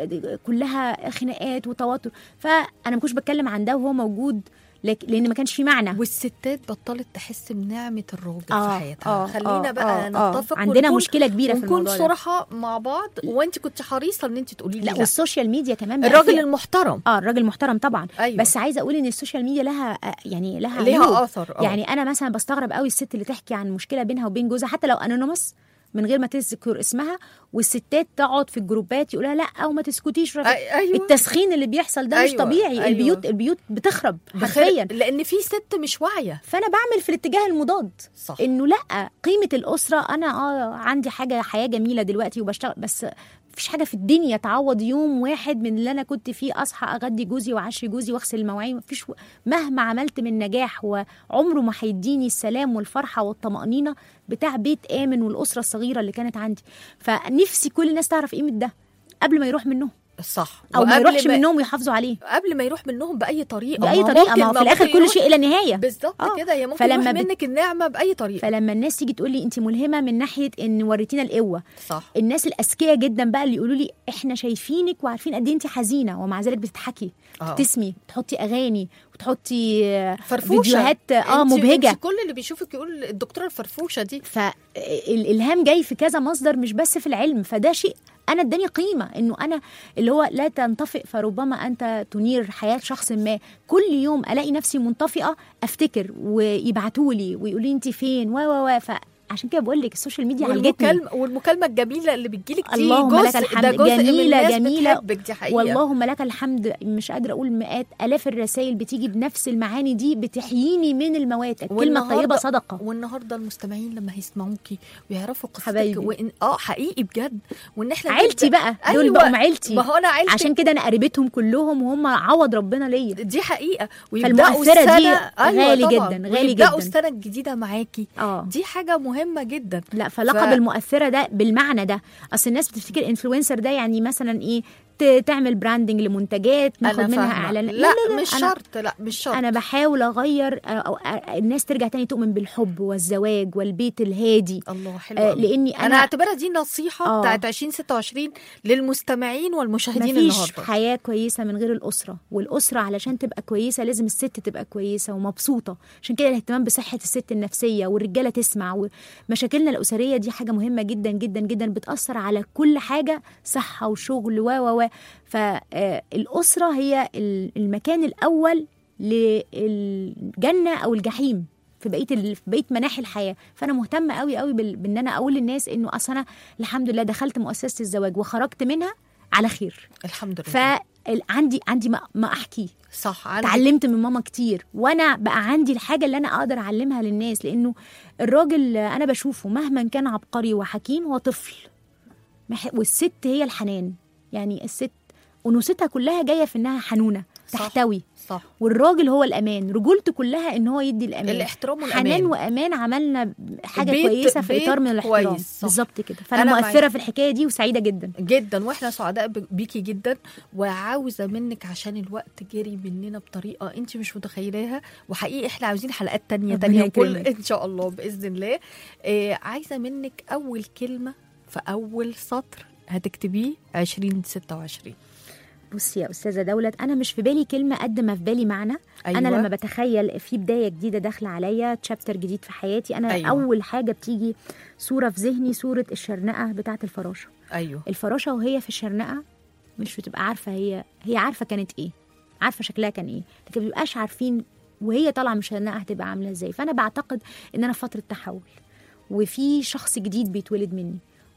كلها خناقات وتوتر فانا ما كنتش بتكلم عن ده وهو موجود لك... لان ما كانش في معنى
والستات بطلت تحس بنعمه الراجل
آه،
في حياتها
آه،
خلينا
آه،
بقى
آه، آه.
نتفق
عندنا
ونكون-
مشكله كبيره في
ونكون
الموضوع ده.
صراحه مع بعض وانت كنت حريصه ان انت تقولي لي
لا
لا,
والسوشيال ميديا كمان بقى
الراجل
فيها-
المحترم
اه الراجل محترم طبعا
أيوة.
بس عايزه اقول ان السوشيال ميديا لها آه، يعني لها عيوب.
ليها اثر آه.
يعني انا مثلا بستغرب قوي الست اللي تحكي عن مشكله بينها وبين جوزها حتى لو انونيمس من غير ما تذكر اسمها والستات تقعد في الجروبات يقولها لا او ما تسكتيش
أي- ايوه
التسخين اللي بيحصل ده مش
أيوة،
طبيعي
أيوة.
البيوت البيوت بتخرب
بخير-
حرفيا
لان في ست مش واعيه
فانا بعمل في الاتجاه المضاد
صح
انه لا قيمه الاسره انا اه عندي حاجه حياه جميله دلوقتي وبشتغل بس مفيش حاجه في الدنيا تعوض يوم واحد من اللي انا كنت فيه اصحى اغدي جوزي واعشي جوزي واغسل المواعين مفيش و... مهما عملت من نجاح وعمره ما هيديني السلام والفرحه والطمانينه بتاع بيت امن والاسره الصغيره اللي كانت عندي فنفسي كل الناس تعرف قيمه ده قبل ما يروح منهم
صح
او ما
وقبل
يروحش منهم ويحافظوا عليه
قبل ما يروح منهم باي طريقه
باي
ما
طريقه
ممكن-
ما هو في
ما
الاخر
ممكن
كل
يروح-
شيء الى نهايه
بالظبط
آه.
كده هي ممكن
فلما
يروح
بت-
منك النعمه باي طريقه
فلما الناس تيجي تقول لي انت ملهمه من ناحيه ان وريتينا القوه
صح
الناس الاذكياء جدا بقى اللي يقولوا لي احنا شايفينك وعارفين قد ايه انت حزينه ومع ذلك بتضحكي
آه.
تسمي تحطي اغاني وتحطي آه،
فرفوشه
فيديوهات اه
انت-
مبهجه
انت كل اللي بيشوفك يقول الدكتوره الفرفوشه دي
فالالهام جاي في كذا مصدر مش بس في العلم فده شيء انا اداني قيمه انه انا اللي هو لا تنطفئ فربما انت تنير حياه شخص ما كل يوم الاقي نفسي منطفئه افتكر ويبعتوا لي ويقولوا لي انت فين و و و فعشان كده بقول لك السوشيال ميديا علقتني
والمكالمه والمكالمه الجميله اللي بتجيلك دي
اللهم لك
جزء
الحمد.
ده جزء
جميلة-
من الناس
جميلة.
بتحبك دي حقيقه
واللهم لك الحمد مش قادره اقول مئات الاف الرسائل بتيجي بنفس المعاني دي بتحييني من الموات الكلمه
والنهاردة-
الطيبه صدقه
والنهارده المستمعين لما هيسمعوكي ويعرفوا قصتك
حبايبي.
وإن اه حقيقي بجد وان احنا
عيلتي
نبدأ-
بقى دول
أيوة.
بقوا عيلتي
ما هو انا عيلتي
عشان كده انا قريبتهم كلهم وهم عوض ربنا ليا
دي حقيقه ويبداوا
فالمؤثرة دي
السنة- أيوة
غالي
طبعاً.
جداً، غالي
ويبداوا
جداً.
السنه الجديده معاكي
اه
دي حاجه مهمه جدا
لا فلقب
ف-
المؤثره ده بالمعنى ده اصل الناس بتفتكر انفلونسر ده يعني مثلا ايه ت- تعمل براندنج لمنتجات ناخد
انا
منها
فاهمة.
اعلانات
لا, لا, مش
أنا
شرط لا مش شرط
انا بحاول اغير آه، أو آه، الناس ترجع تاني تؤمن بالحب والزواج والبيت الهادي
الله حلو
آه،
أوي.
لاني
انا
انا
اعتبرها دي نصيحه
آه.
بتاعت 2026 للمستمعين والمشاهدين
مفيش
النهارده
حياة كويسة من غير الأسرة والأسرة علشان تبقى كويسة لازم الست تبقى كويسة ومبسوطة عشان كده الاهتمام بصحة الست النفسية والرجالة تسمع ومشاكلنا الأسرية دي حاجة مهمة جدا جدا جدا بتأثر على كل حاجة صحة وشغل و و و فالأسرة هي ال- المكان الأول للجنة أو الجحيم في بقيه ال... في بقيه مناحي الحياه فانا مهتمه قوي قوي بال... بان انا اقول للناس انه اصل انا الحمد لله دخلت مؤسسه الزواج وخرجت منها على خير
الحمد لله
فعندي عندي ما, ما احكي
صح عندك
اتعلمت من ماما كتير وانا بقى عندي الحاجه اللي انا اقدر اعلمها للناس لانه الراجل انا بشوفه مهما كان عبقري وحكيم هو طفل مح- والست هي الحنان يعني الست انوثتها كلها جايه في انها حنونه
صح.
تحتوي
صح
والراجل هو الامان رجولته كلها ان هو يدي الامان
الاحترام
حنان
والامان
وامان عملنا حاجه
بيت-
كويسه في
بيت
اطار من الاحترام
كويس، صح.
بالظبط كده فانا
أنا
مؤثره
معاك.
في الحكايه دي وسعيده جدا
جدا واحنا سعداء ب- بيكي جدا وعاوزه منك عشان الوقت جري مننا بطريقه انت مش متخيلاها وحقيقي احنا عاوزين حلقات تانية
ربنا
تانية وكل
يكرمك.
ان شاء الله باذن الله آه عايزه منك اول كلمه في اول سطر هتكتبيه 2026
بصي يا استاذه دولت انا مش في بالي كلمه قد ما في بالي معنى أيوة. انا لما بتخيل في بدايه جديده داخله عليا تشابتر جديد في حياتي انا
أيوة.
أيوة. اول حاجه بتيجي صوره في ذهني صوره الشرنقه بتاعه الفراشه
ايوه
الفراشه وهي في الشرنقه مش بتبقى عارفه هي هي عارفه كانت ايه عارفه شكلها كان ايه لكن ما بيبقاش عارفين وهي طالعه من الشرنقه هتبقى عامله ازاي فانا بعتقد ان انا في فتره تحول وفي شخص جديد بيتولد مني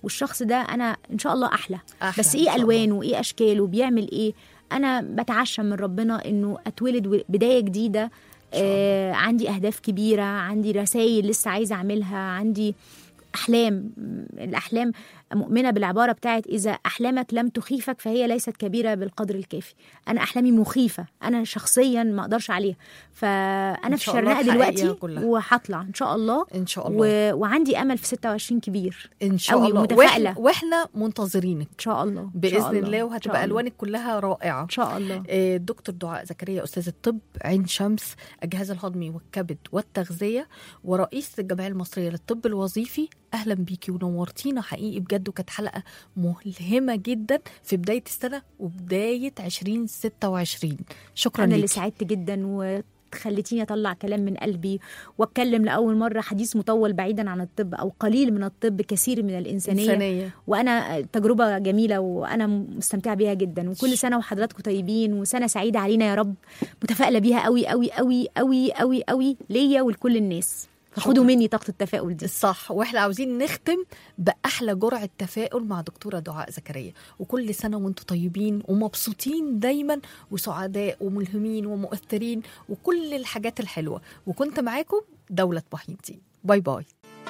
والشخص ده انا ان شاء الله احلى,
أحلى
بس
إن
ايه
شاء الله.
الوانه وايه اشكاله بيعمل ايه انا بتعشى من ربنا انه اتولد و- بدايه جديده آه عندي اهداف كبيره عندي رسائل لسه عايزه اعملها عندي احلام م- الاحلام مؤمنه بالعباره بتاعت اذا احلامك لم تخيفك فهي ليست كبيره بالقدر الكافي انا احلامي مخيفه انا شخصيا ما اقدرش عليها فانا
إن
في
شاء الله
شرنقه
تحققيها
دلوقتي
كلها.
وهطلع ان شاء الله
ان شاء الله
و... وعندي امل في 26 كبير
ان شاء
أوي
الله
متفائلة.
واحنا, واحنا منتظرينك
ان شاء الله إن شاء
باذن
الله.
الله
إن
وهتبقى
شاء الله.
الوانك كلها رائعه
ان شاء الله
آه، دكتور دعاء زكريا استاذ الطب عين شمس الجهاز الهضمي والكبد والتغذيه ورئيس الجمعيه المصريه للطب الوظيفي اهلا بيكي ونورتينا حقيقي بجد وكانت حلقه ملهمه جدا في بدايه السنه وبدايه 2026 شكرا
انا اللي
ليكي
سعدت جدا وخليتيني اطلع كلام من قلبي واتكلم لاول مره حديث مطول بعيدا عن الطب او قليل من الطب كثير من الانسانيه
إنسانية.
وانا تجربه جميله وانا مستمتعه بيها جدا وكل سنه وحضراتكم طيبين وسنه سعيده علينا يا رب متفائله بيها قوي قوي قوي قوي قوي قوي ليا ولكل الناس فخدوا مني طاقه التفاؤل دي
صح واحنا عاوزين نختم باحلى جرعه تفاؤل مع دكتوره دعاء زكريا وكل سنه وانتم طيبين ومبسوطين دايما وسعداء وملهمين ومؤثرين وكل الحاجات الحلوه وكنت معاكم دوله محي الدين باي باي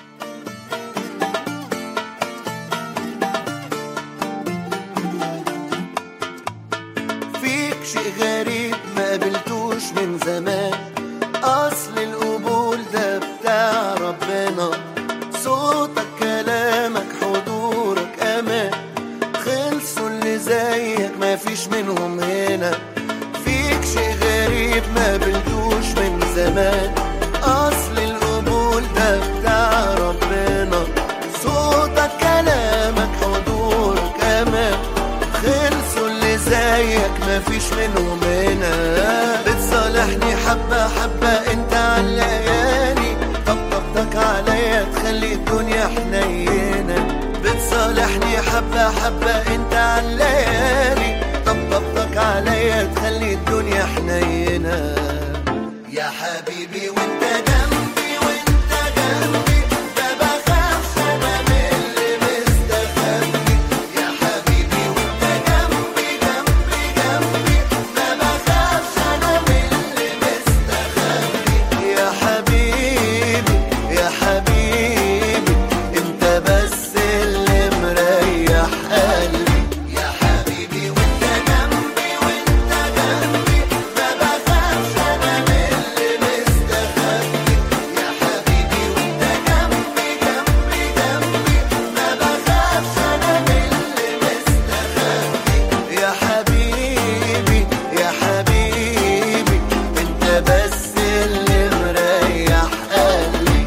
فيك شيء غريب ما قابلتوش من زمان اصل القبول ده بتاع ربنا صوتك كلامك حضورك امان خلصوا اللي زيك ما فيش منهم هنا فيك شيء غريب ما قابلتوش من زمان اصل القبول ده بتاع ربنا صوتك كلامك حضورك امان خلصوا اللي زيك مفيش منهم هنا بتصالحني حبة حبة انت عالليالي طبطبتك عليا تخلي الدنيا حنينة بتصالحني حبة حبة انت عالليالي طبطبتك عليا تخلي الدنيا حنينة يا حبيبي وانت جنبي وانت جنبي ما بخافش انا من اللي مستخبي يا حبيبي وانت جنبي جنبي جنبي ما بخافش انا من اللي مستخبي يا حبيبي يا حبيبي انت بس اللي مريح قلبي يا حبيبي وانت جنبي وانت جنبي ما بخافش انا من اللي مستخبي يا حبيبي وانت جنبي جنبي جنبي ما بخافش انا من اللي مستخبي يا حبيبي يا حبيبي انت بس اللي مريح قلبي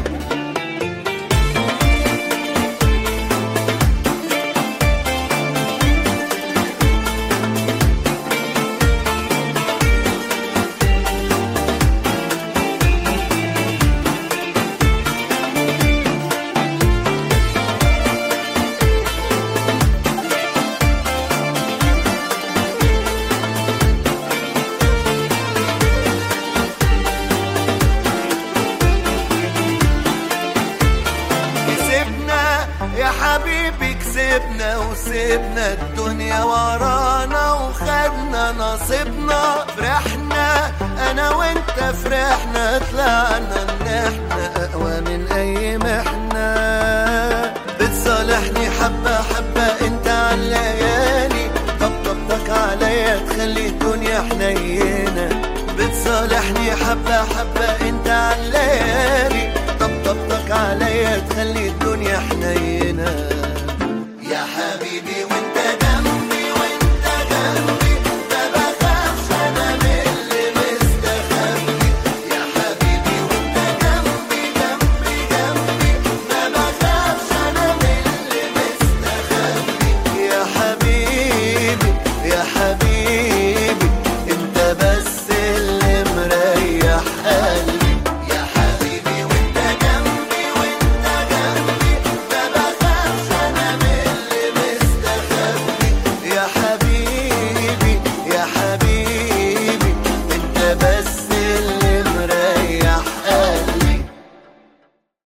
كسبنا يا حبيبي كسبنا وسيبنا الدنيا ورانا وخدنا نصيبنا فرحنا انا وانت فرحنا طلعنا ان احنا اقوى من اي محنة بتصالحني حبة حبة انت عالليالي طبطبتك عليا تخلي الدنيا حنينة بتصالحني حبة حبة انت عالليالي طبطبتك عليا تخلي الدنيا حنينة يا حبيبي